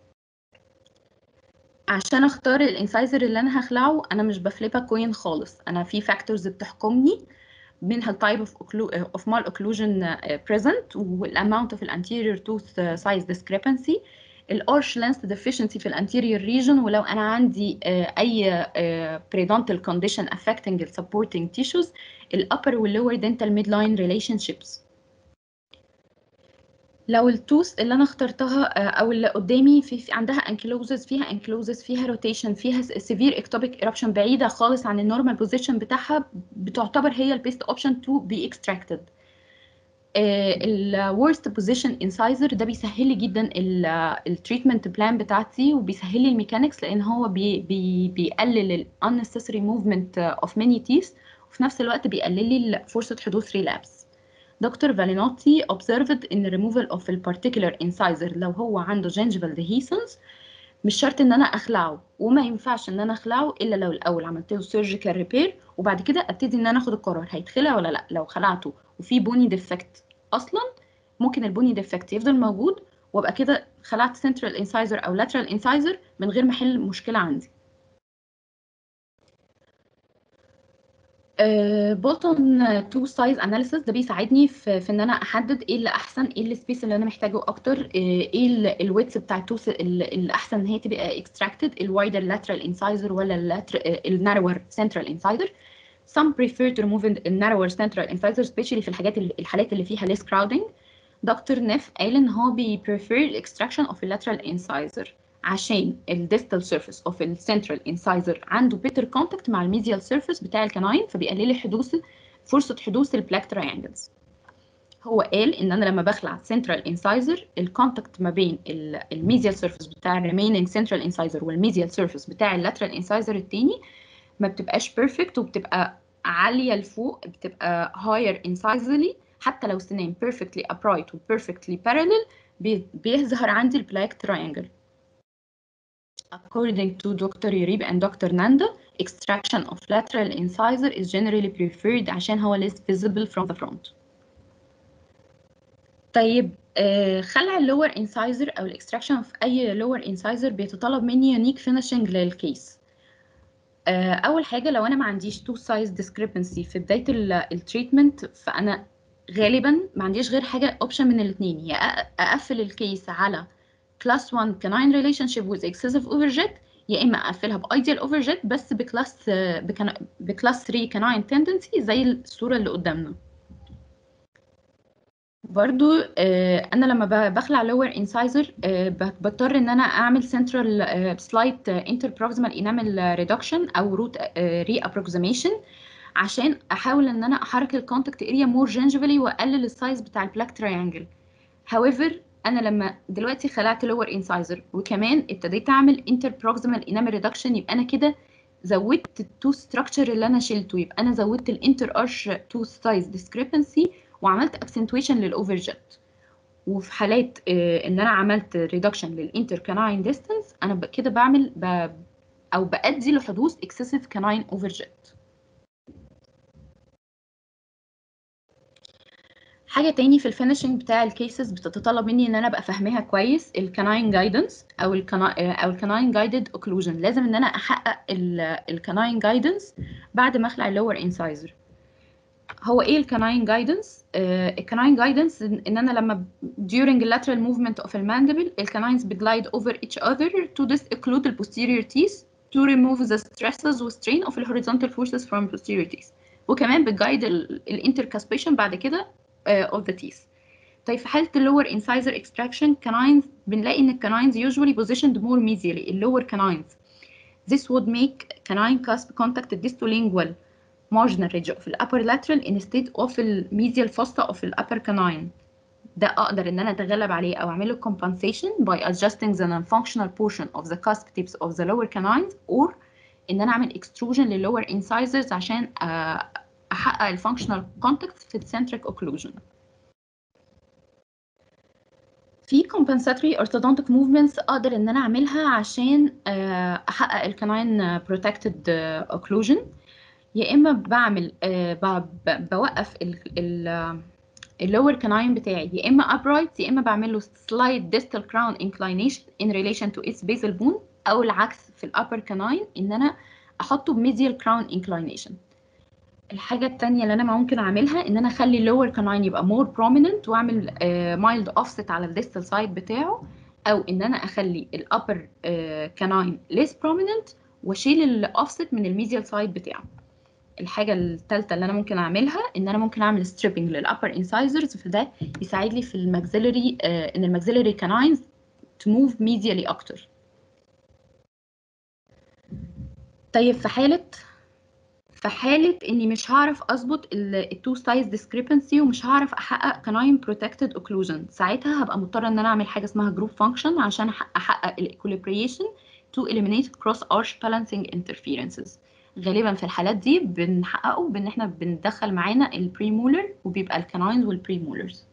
عشان اختار الانسايزر اللي انا هخلعه انا مش بفليبها كوين خالص انا في فاكتورز بتحكمني منها التايب اوف اوف مال اوكلوجن بريزنت والاماونت اوف الانتيريور توث سايز discrepancy الارش لينث deficiency في الانتيريور ريجن ولو انا عندي uh, اي uh, periodontal condition affecting the supporting tissues الابر واللور dental midline relationships لو التوث اللي انا اخترتها او اللي قدامي في, في عندها انكلوزز فيها انكلوزز فيها روتيشن فيها سيفير اكتوبيك ايربشن بعيده خالص عن النورمال بوزيشن بتاعها بتعتبر هي البيست اوبشن تو بي اكستراكتد الورست بوزيشن انسايزر ده بيسهل لي جدا التريتمنت بلان بتاعتي وبيسهل لي الميكانكس لان هو بي بي بيقلل ال unnecessary movement of many teeth وفي نفس الوقت بيقلل لي فرصه حدوث ريلابس دكتور فالينوتي observed ان removal of a particular incisor لو هو عنده gingival dehiscence مش شرط ان انا اخلعه وما ينفعش ان انا اخلعه الا لو الاول عملت له سيرجيكال ريبير وبعد كده ابتدي ان انا اخد القرار هيتخلع ولا لا لو خلعته وفي بوني ديفكت اصلا ممكن البوني ديفكت يفضل موجود وابقى كده خلعت سنترال انسايزر او لاترال انسايزر من غير ما احل مشكله عندي بولتون تو سايز اناليسيس ده بيساعدني في, في ان انا احدد ايه اللي احسن ايه السبيس اللي انا محتاجه اكتر ايه الويتس بتاع التوث الاحسن ان هي تبقى اكستراكتد الوايدر لاترال انسايزر ولا النارور سنترال انسايزر some prefer to remove the narrower central incisor especially في الحاجات اللي الحالات اللي فيها less crowding دكتور نيف قال ان هو بي prefer extraction of a lateral incisor عشان ال distal surface of the central incisor عنده better contact مع الميديال surface بتاع الكناين فبيقلل لي حدوث فرصة حدوث البلاك triangles هو قال ان انا لما بخلع central incisor الكونتاكت ما بين الميديال surface بتاع remaining central incisor والميديال surface بتاع اللاترال incisor التاني ما بتبقاش بيرفكت وبتبقى عالية لفوق بتبقى higher incisally حتى لو سنين perfectly upright و perfectly parallel بيظهر عندي البلاك triangle According to Dr. Yurib and Dr. Nanda, extraction of lateral incisor is generally preferred عشان هو less visible from the front. طيب آه خلع اللور incisor أو الاكستراكشن في أي lower incisor بيتطلب مني unique finishing للكيس. آه أول حاجة لو أنا ما عنديش two size discrepancy في بداية التريتمنت فأنا غالبا ما عنديش غير حاجة اوبشن من الاثنين يا أقفل الكيس على كلاس 1 canine relationship with excessive overjet يا اما اقفلها بايديال overjet بس بكلاس بكلاس 3 canine tendency زي الصوره اللي قدامنا برضو آه انا لما بخلع lower incisor آه بضطر ان انا اعمل central آه slight interproximal enamel reduction او root reapproximation عشان احاول ان انا احرك الكونتاكت اريا more gingivally واقلل السايز بتاع البلاك تريانجل however انا لما دلوقتي خلعت لور انسايزر وكمان ابتديت اعمل انتر بروكسيمال انامل ريدكشن يبقى انا كده زودت التو ستراكشر اللي انا شلته يبقى انا زودت الانتر ارش تو سايز ديسكريبنسي وعملت اكسنتويشن للاوفر جت وفي حالات آه ان انا عملت ريدكشن للانتر كاناين ديستانس انا كده بعمل ب... او بادي لحدوث اكسسيف كاناين اوفر جت حاجه تاني في الفينشنج بتاع الكيسز بتتطلب مني ان انا ابقى فاهماها كويس الكناين جايدنس او الكنا او الكناين جايدد اوكلوجن لازم ان انا احقق الكناين جايدنس بعد ما اخلع اللور انسايزر هو ايه الكناين جايدنس الكناين جايدنس ان انا لما during the lateral movement of the mandible الكناينز بيجلايد over each other to disocclude the posterior teeth to remove the stresses و strain of the horizontal forces from posterior teeth وكمان بتجايد الانتركاسبيشن بعد كده uh, of the teeth. طيب في حالة اللور incisor extraction canines بنلاقي إن canines usually positioned more medially اللور canines. This would make canine cusp contact distolingual marginal ridge of the upper lateral instead of the medial fossa of the upper canine. ده اقدر ان انا اتغلب عليه او اعمل له compensation by adjusting the non-functional portion of the cusp tips of the lower canines or ان انا اعمل extrusion للlower incisors عشان آه، احقق الفانكشنال contact في الcentric occlusion في compensatory orthodontic movements اقدر ان انا اعملها عشان آه، احقق الكناين protected آه، occlusion يا اما بعمل آه، ب- ب- بوقف ال ال اللور كناين بتاعي يا اما upright يا اما بعمل له slight distal crown inclination in relation to its basal bone او العكس في الابر كناين ان انا احطه بميديال crown inclination الحاجة التانية اللي أنا ممكن أعملها إن أنا أخلي اللور كناين يبقى more prominent وأعمل مايلد offset على الديستال سايد بتاعه أو إن أنا أخلي الأبر كناين less prominent وأشيل الأوفست من الميديال سايد بتاعه الحاجة التالتة اللي أنا ممكن أعملها إن أنا ممكن أعمل stripping للأبر incisors فده يساعد لي في الماكسيلري إن الماكسيلري كناينز تموف ميديالي أكتر طيب في حالة في حالة إني مش هعرف أظبط التو سايز discrepancy ومش هعرف أحقق canine protected occlusion ساعتها هبقى مضطرة إن أنا أعمل حاجة اسمها group function عشان أح- أحقق ال equilibration to eliminate cross arch balancing interferences غالبا في الحالات دي بنحققه بإن إحنا بندخل معانا البريمولر وبيبقى الكناينز والبريمولرز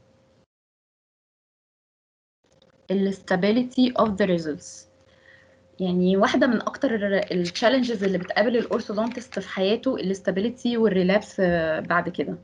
stability of the results يعني واحدة من أكتر التشالنجز اللي بتقابل الأورثودونتست في حياته الاستابيليتي والريلابس بعد كده.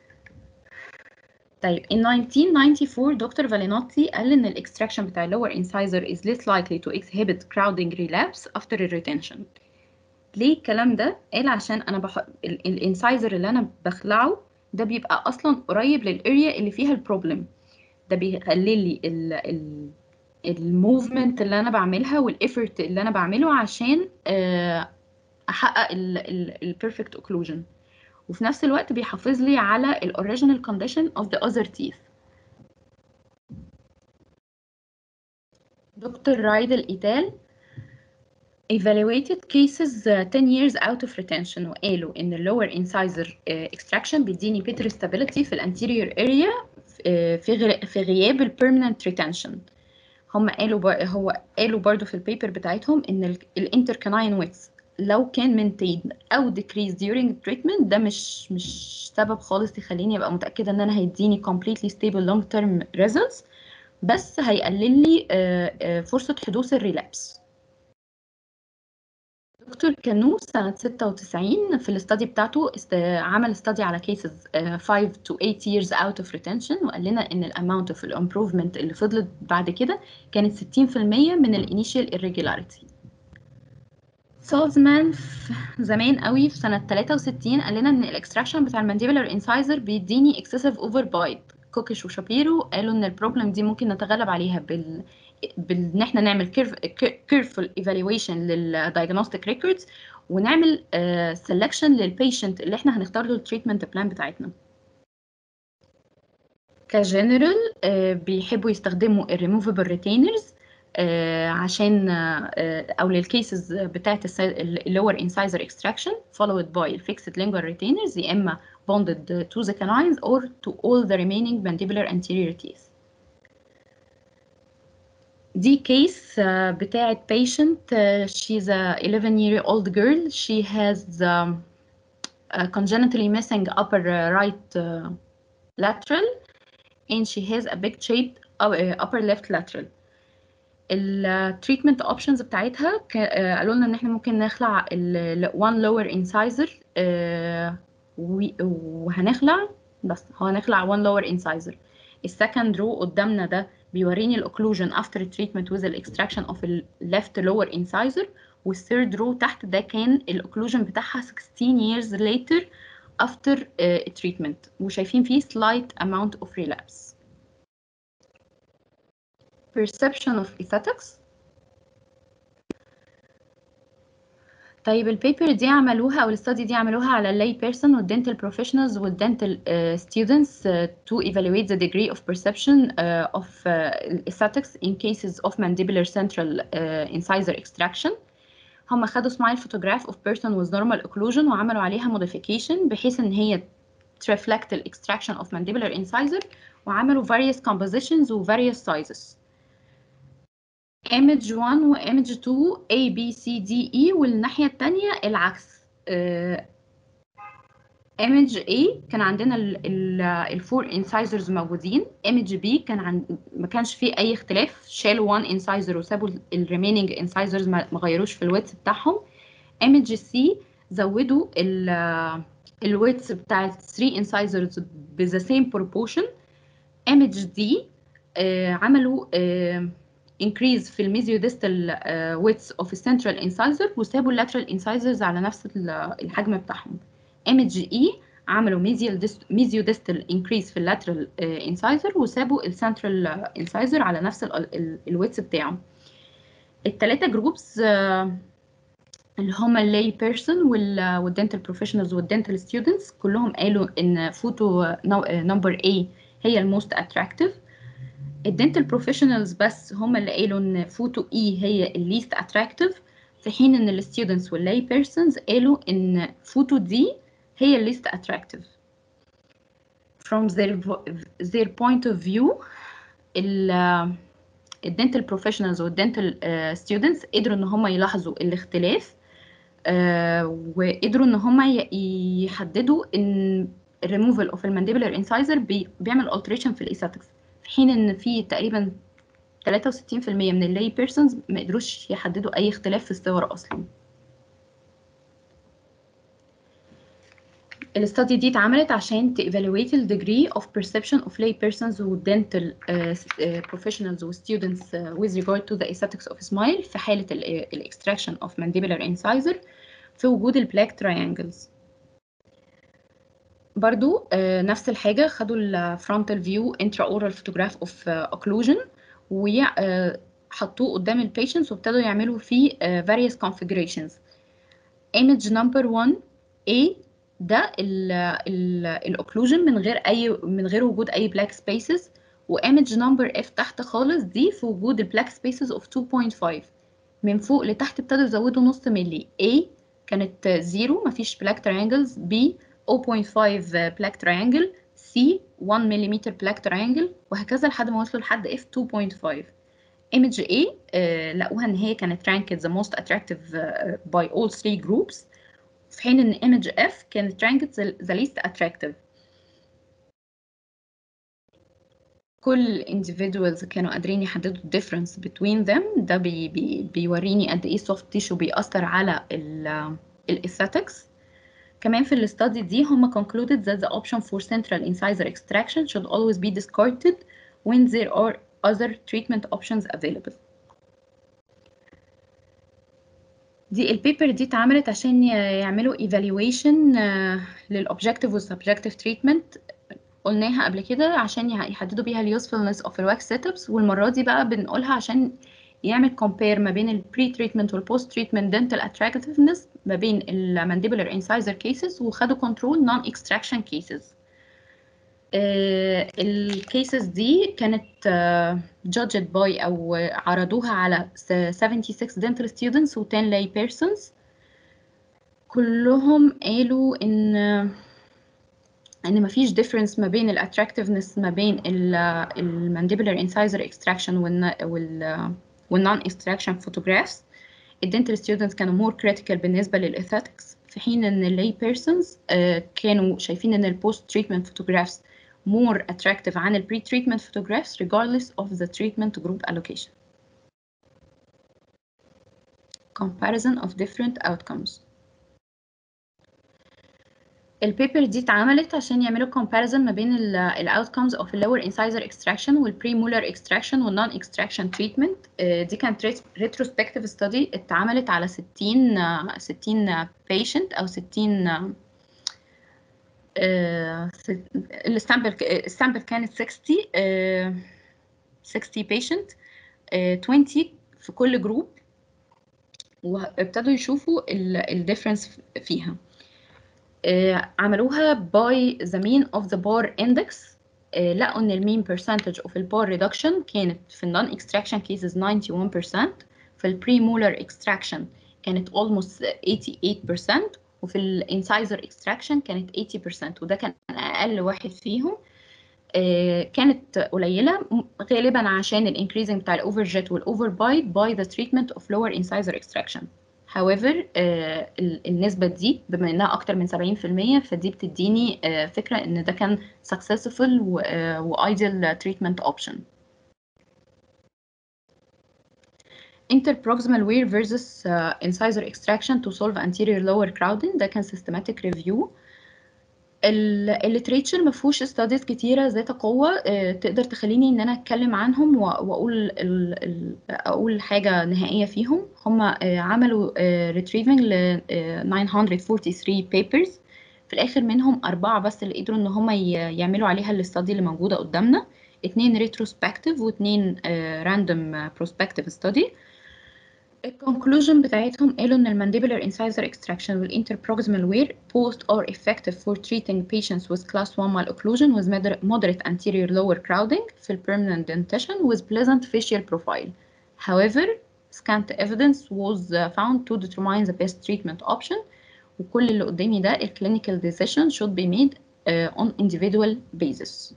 طيب in 1994 دكتور فالينوتي قال إن الاكستراكشن بتاع اللور incisor is less likely to exhibit crowding relapse after a retention. ليه الكلام ده؟ قال عشان أنا بح... الانسايزر اللي أنا بخلعه ده بيبقى أصلا قريب للاريا اللي فيها البروبلم. ده بيقلل لي ال... ال... الموفمنت اللي انا بعملها والافورت اللي انا بعمله عشان آه، احقق البيرفكت اوكلوجن وفي نفس الوقت بيحافظ لي على الاوريجينال كونديشن اوف ذا اذر تيث دكتور رايدل ايتال evaluated cases uh, 10 years out of retention وقالوا ان lower incisor uh, extraction بيديني better stability في الانتيريور area في غ- في غياب ال permanent retention هم قالوا بر... هو قالوا برضو في البيبر بتاعتهم ان الانتركناين ويتس لو كان maintained او decreased during treatment ده مش مش سبب خالص يخليني ابقى متاكده ان انا هيديني completely stable long term results بس هيقلل لي آه، آه، فرصه حدوث الريلابس دكتور كانو سنة 96 في الاستادي بتاعته است... عمل استادي على cases 5 to 8 years out of retention وقال لنا ان الاماونت اوف الامبروفمنت اللي فضلت بعد كده كانت 60% من الانيشال irregularity سولزمان في زمان قوي في سنة 63 قال لنا ان الاكستراكشن بتاع المانديبولار انسايزر بيديني اكسسيف اوفر بايت كوكيش وشابيرو قالوا ان البروبلم دي ممكن نتغلب عليها بال بان احنا نعمل كيرفول ايفالويشن للدايجنوستيك ريكوردز ونعمل سelection للبيشنت اللي احنا هنختار له التريتمنت بلان بتاعتنا كجنرال بيحبوا يستخدموا الريموفبل ريتينرز عشان آه، او للكيسز بتاعت اللور انسايزر اكستراكشن followed by fixed lingual retainers يا اما bonded to the canines or to all the remaining mandibular anterior teeth دي كيس بتاعت patient uh, she's a 11 year old girl she has um, a congenitally missing upper uh, right uh, lateral and she has a big shaped uh, upper left lateral التريتمنت اوبشنز بتاعتها ك- آه، قالوا لنا ان احنا ممكن نخلع ال one lower incisor آه، و- وهنخلع بس هو هنخلع one lower incisor السكند رو قدامنا ده بيوريني الاوكلوجن after treatment with the extraction of the left lower incisor والثيرد رو تحت ده كان الاوكلوجن بتاعها 16 years later after uh, treatment وشايفين فيه slight amount of relapse perception of aesthetics طيب البيبر دي عملوها او الستادي دي عملوها على اللاي بيرسون والدنتال بروفيشنالز والدنتال ستودنتس to evaluate the degree of perception uh, of uh, aesthetics in cases of mandibular central uh, incisor extraction هم خدوا سمايل فوتوجراف of person with normal occlusion وعملوا عليها modification بحيث ان هي to reflect the extraction of mandibular incisor وعملوا various compositions و various sizes image 1 و image 2 A B C D E والناحية التانية العكس uh, image A كان عندنا الفور incisors موجودين image B كان عن ما كانش فيه أي اختلاف شالوا one incisor وسابوا ال remaining incisors ما ما غيروش في الويتس بتاعهم image C زودوا ال الويتس بتاعت 3 incisors ب the same proportion image D آه عملوا آه increase في الميزيوديستال uh, width of central incisor وسابوا lateral incisors على نفس الحجم بتاعهم image E عملوا ميزيوديستال increase في اللاترال uh, incisor وسابوا السنترال incisor على نفس الويتس بتاعه الثلاثه جروبس uh, اللي هما اللاي بيرسون والدنتال بروفيشنالز والدنتال ستودنتس كلهم قالوا ان فوتو نمبر A هي الموست اتراكتيف الدنتال بروفيشنالز بس هم اللي قالوا ان فوتو اي هي الليست اتراكتيف في حين ان الستودنتس واللاي بيرسونز قالوا ان فوتو دي هي الليست اتراكتيف from their their point of view الدنتال بروفيشنالز والدنتال ستودنتس قدروا ان هم يلاحظوا الاختلاف uh, وقدروا ان هم يحددوا ان الريموفال اوف المانديبولار انسايزر بيعمل alteration في الايستاتكس في حين ان في تقريبا 63% من اللاي بيرسونز ما قدروش يحددوا اي اختلاف في الصور اصلا الاستادي دي اتعملت عشان ت evaluate the degree of perception of lay persons و dental uh, uh, professionals و students uh, with regard to the aesthetics of smile في حالة ال extraction of mandibular incisor في وجود ال black triangles برضو uh, نفس الحاجة خدوا ال frontal view intraoral photograph of uh, occlusion وحطوه قدام ال patients وابتدوا يعملوا فيه uh, various configurations image number 1 A ده الاوكلوجن من غير اي من غير وجود اي بلاك سبيسز وايمج نمبر اف تحت خالص دي في وجود البلاك سبيسز اوف 2.5 من فوق لتحت ابتدوا يزودوا نص ملي A كانت زيرو مفيش بلاك تريانجلز B 0.5 بلاك تريانجل C 1 ملم بلاك تريانجل وهكذا لحد ما وصلوا لحد F 2.5 image A آه لقوها ان هي كانت ranked the most attractive uh, by all three groups في حين ان image F كانت ranked the least attractive كل individuals كانوا قادرين يحددوا ال difference between them ده بي بي بيوريني قد ايه soft tissue بيأثر على ال aesthetics كمان في الاستادي دي هم concluded that the option for central incisor extraction should always be discarded when there are other treatment options available دي البيبر دي اتعملت عشان يعملوا evaluation للobjective والsubjective treatment قلناها قبل كده عشان يحددوا بيها ال usefulness of the wax setups والمرة دي بقى بنقولها عشان يعمل compare ما بين ال pre-treatment وال post-treatment dental attractiveness ما بين ال mandibular incisor cases وخدوا control non-extraction cases الكيسز دي كانت uh, judged by أو عرضوها على 76 dental students و 10 lay persons كلهم قالوا إن إن مفيش difference ما بين ال attractiveness ما بين ال mandibular incisor extraction وال وال non extraction photographs الدنتال students كانوا more critical بالنسبة للإثاتكس في حين إن ال lay persons uh, كانوا شايفين إن ال post treatment photographs more attractive عن ال pre-treatment photographs regardless of the treatment group allocation. Comparison of different outcomes. البيبر دي اتعملت عشان يعملوا comparison ما بين ال outcomes of lower incisor extraction وال premolar extraction وال non extraction treatment دي كانت retrospective study اتعملت على 60 60 patient أو 60 السامبل السامبل كانت 60 60 patient 20 في كل جروب وابتدوا يشوفوا الديفرنس فيها عملوها by the mean of the bar index لقوا ان المين percentage of البار reduction كانت في النون extraction cases 91% في البريمولر extraction كانت almost 88% وفي الانسايزر اكستراكشن كانت 80% وده كان اقل واحد فيهم آه، كانت قليله م- غالبا عشان الانكريزنج بتاع الاوفر جيت والاوفر بايت باي ذا تريتمنت اوف لور انسايزر اكستراكشن however آه، ال- النسبه دي بما انها اكتر من 70% فدي بتديني آه، فكره ان ده كان successful و آه، وايديال تريتمنت اوبشن interproximal wear versus uh, incisor extraction to solve anterior lower crowding ده كان systematic review الليتريتشر ما فيهوش ستاديز كتيره ذات قوه آه، تقدر تخليني ان انا اتكلم عنهم و- واقول ال- ال- اقول حاجه نهائيه فيهم هم عملوا ريتريفنج ل 943 بيبرز في الاخر منهم اربعه بس اللي قدروا ان هم ي- يعملوا عليها الاستادي اللي موجوده قدامنا اتنين ريتروسبكتيف واتنين راندوم بروسبكتيف ستادي الكونكلوجن بتاعتهم قالوا ان المانديبولار incisor extraction والinterproximal wear both are effective for treating patients with class 1 malocclusion with moder- moderate anterior lower crowding في ال permanent dentition with pleasant facial profile. However, scant evidence was uh, found to determine the best treatment option وكل اللي قدامي ده ال clinical decision should be made uh, on individual basis.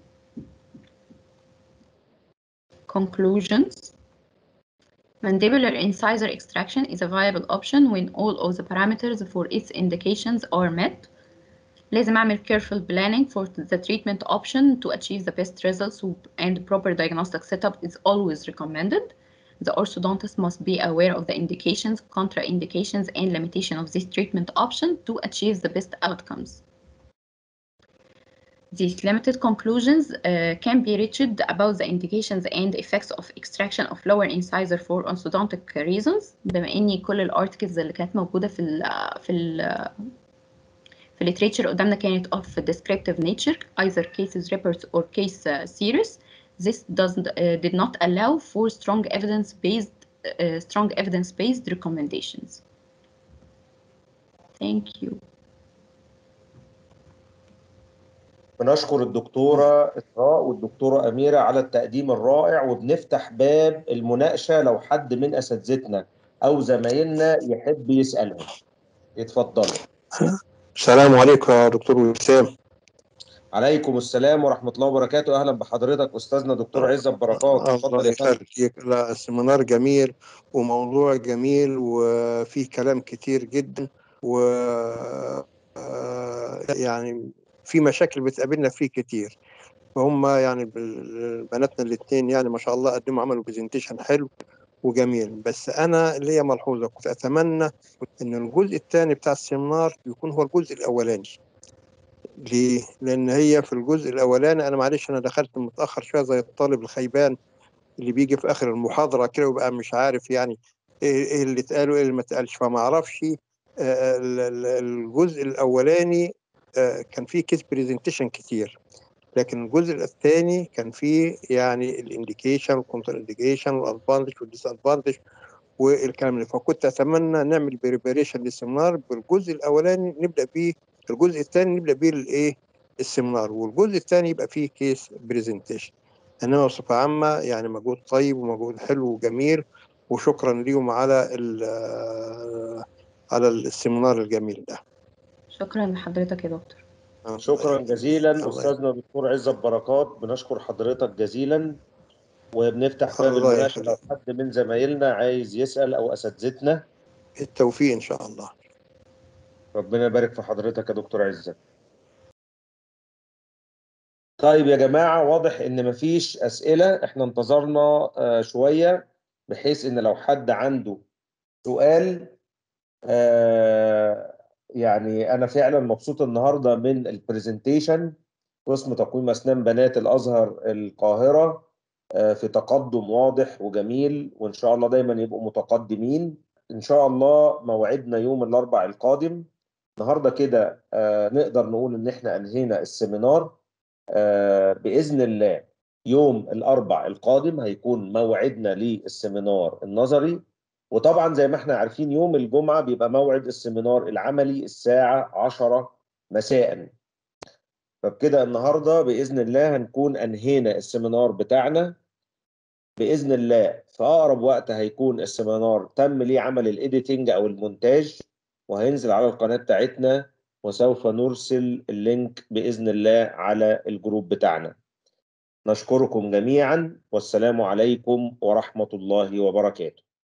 Conclusions Mandibular incisor extraction is a viable option when all of the parameters for its indications are met. لازم أعمل careful planning for the treatment option to achieve the best results and proper diagnostic setup is always recommended. The orthodontist must be aware of the indications, contraindications, and limitation of this treatment option to achieve the best outcomes. These limited conclusions uh, can be reached about the indications and effects of extraction of lower incisor for orthodontic reasons بما اني كل الارتكلز اللي كانت موجوده في ال في ال في literature قدامنا كانت of descriptive nature either cases reports or case uh, series this doesn't uh, did not allow for strong evidence based uh, strong evidence based recommendations thank you بنشكر الدكتورة إسراء والدكتورة أميرة على التقديم الرائع وبنفتح باب المناقشة لو حد من أساتذتنا أو زمايلنا يحب يسألهم اتفضلوا السلام عليكم يا دكتور وسام عليكم السلام ورحمة الله وبركاته أهلا بحضرتك أستاذنا دكتور عزت بركات اتفضل الله يا فندم يبارك فيك لا السيمينار جميل وموضوع جميل وفيه كلام كتير جدا و آه، يعني في مشاكل بتقابلنا فيه كتير فهم يعني بال- بناتنا الاثنين يعني ما شاء الله قدموا عملوا برزنتيشن حلو وجميل بس انا ليا ملحوظه كنت اتمنى ان الجزء الثاني بتاع السيمينار يكون هو الجزء الاولاني ليه؟ لأن هي في الجزء الأولاني أنا معلش أنا دخلت متأخر شوية زي الطالب الخيبان اللي بيجي في آخر المحاضرة كده ويبقى مش عارف يعني إيه إيه اللي اتقال وإيه اللي ما اتقالش فما أعرفش آه، ال- ال- الجزء الأولاني آه، كان فيه كيس بريزنتيشن كتير لكن الجزء الثاني كان فيه يعني الانديكيشن والكونتر انديكيشن والادفانتج والديس ادفانتج والكلام ده فكنت اتمنى نعمل بريباريشن للسيمينار بالجزء الاولاني نبدا بيه الجزء الثاني نبدا بيه الايه السيمينار والجزء الثاني يبقى فيه كيس برزنتيشن انما بصفه عامه يعني مجهود طيب ومجهود حلو وجميل وشكرا ليهم على ال- على السيمينار الجميل ده شكرا لحضرتك يا دكتور شكرا جزيلا الله أستاذنا الدكتور عزت بركات بنشكر حضرتك جزيلا وبنفتح باب الله المناقشة لو يخليك. حد من زمايلنا عايز يسأل أو أساتذتنا التوفيق ان شاء الله ربنا يبارك في حضرتك يا دكتور عزت طيب يا جماعة واضح إن مفيش أسئلة إحنا انتظرنا آه، شوية بحيث إن لو حد عنده سؤال آه، يعني أنا فعلا مبسوط النهاردة من البرزنتيشن قسم تقويم أسنان بنات الأزهر القاهرة آه، في تقدم واضح وجميل وإن شاء الله دايما يبقوا متقدمين إن شاء الله موعدنا يوم الأربع القادم النهارده كده آه، نقدر نقول إن إحنا أنهينا السيمينار آه، بإذن الله يوم الأربع القادم هيكون موعدنا للسيمينار النظري وطبعا زي ما احنا عارفين يوم الجمعة بيبقى موعد السيمينار العملي الساعة 10 مساء فبكده النهاردة بإذن الله هنكون أنهينا السيمينار بتاعنا بإذن الله في أقرب وقت هيكون السيمينار تم ليه عمل الإيديتنج أو المونتاج وهينزل على القناة بتاعتنا وسوف نرسل اللينك بإذن الله على الجروب بتاعنا نشكركم جميعا والسلام عليكم ورحمة الله وبركاته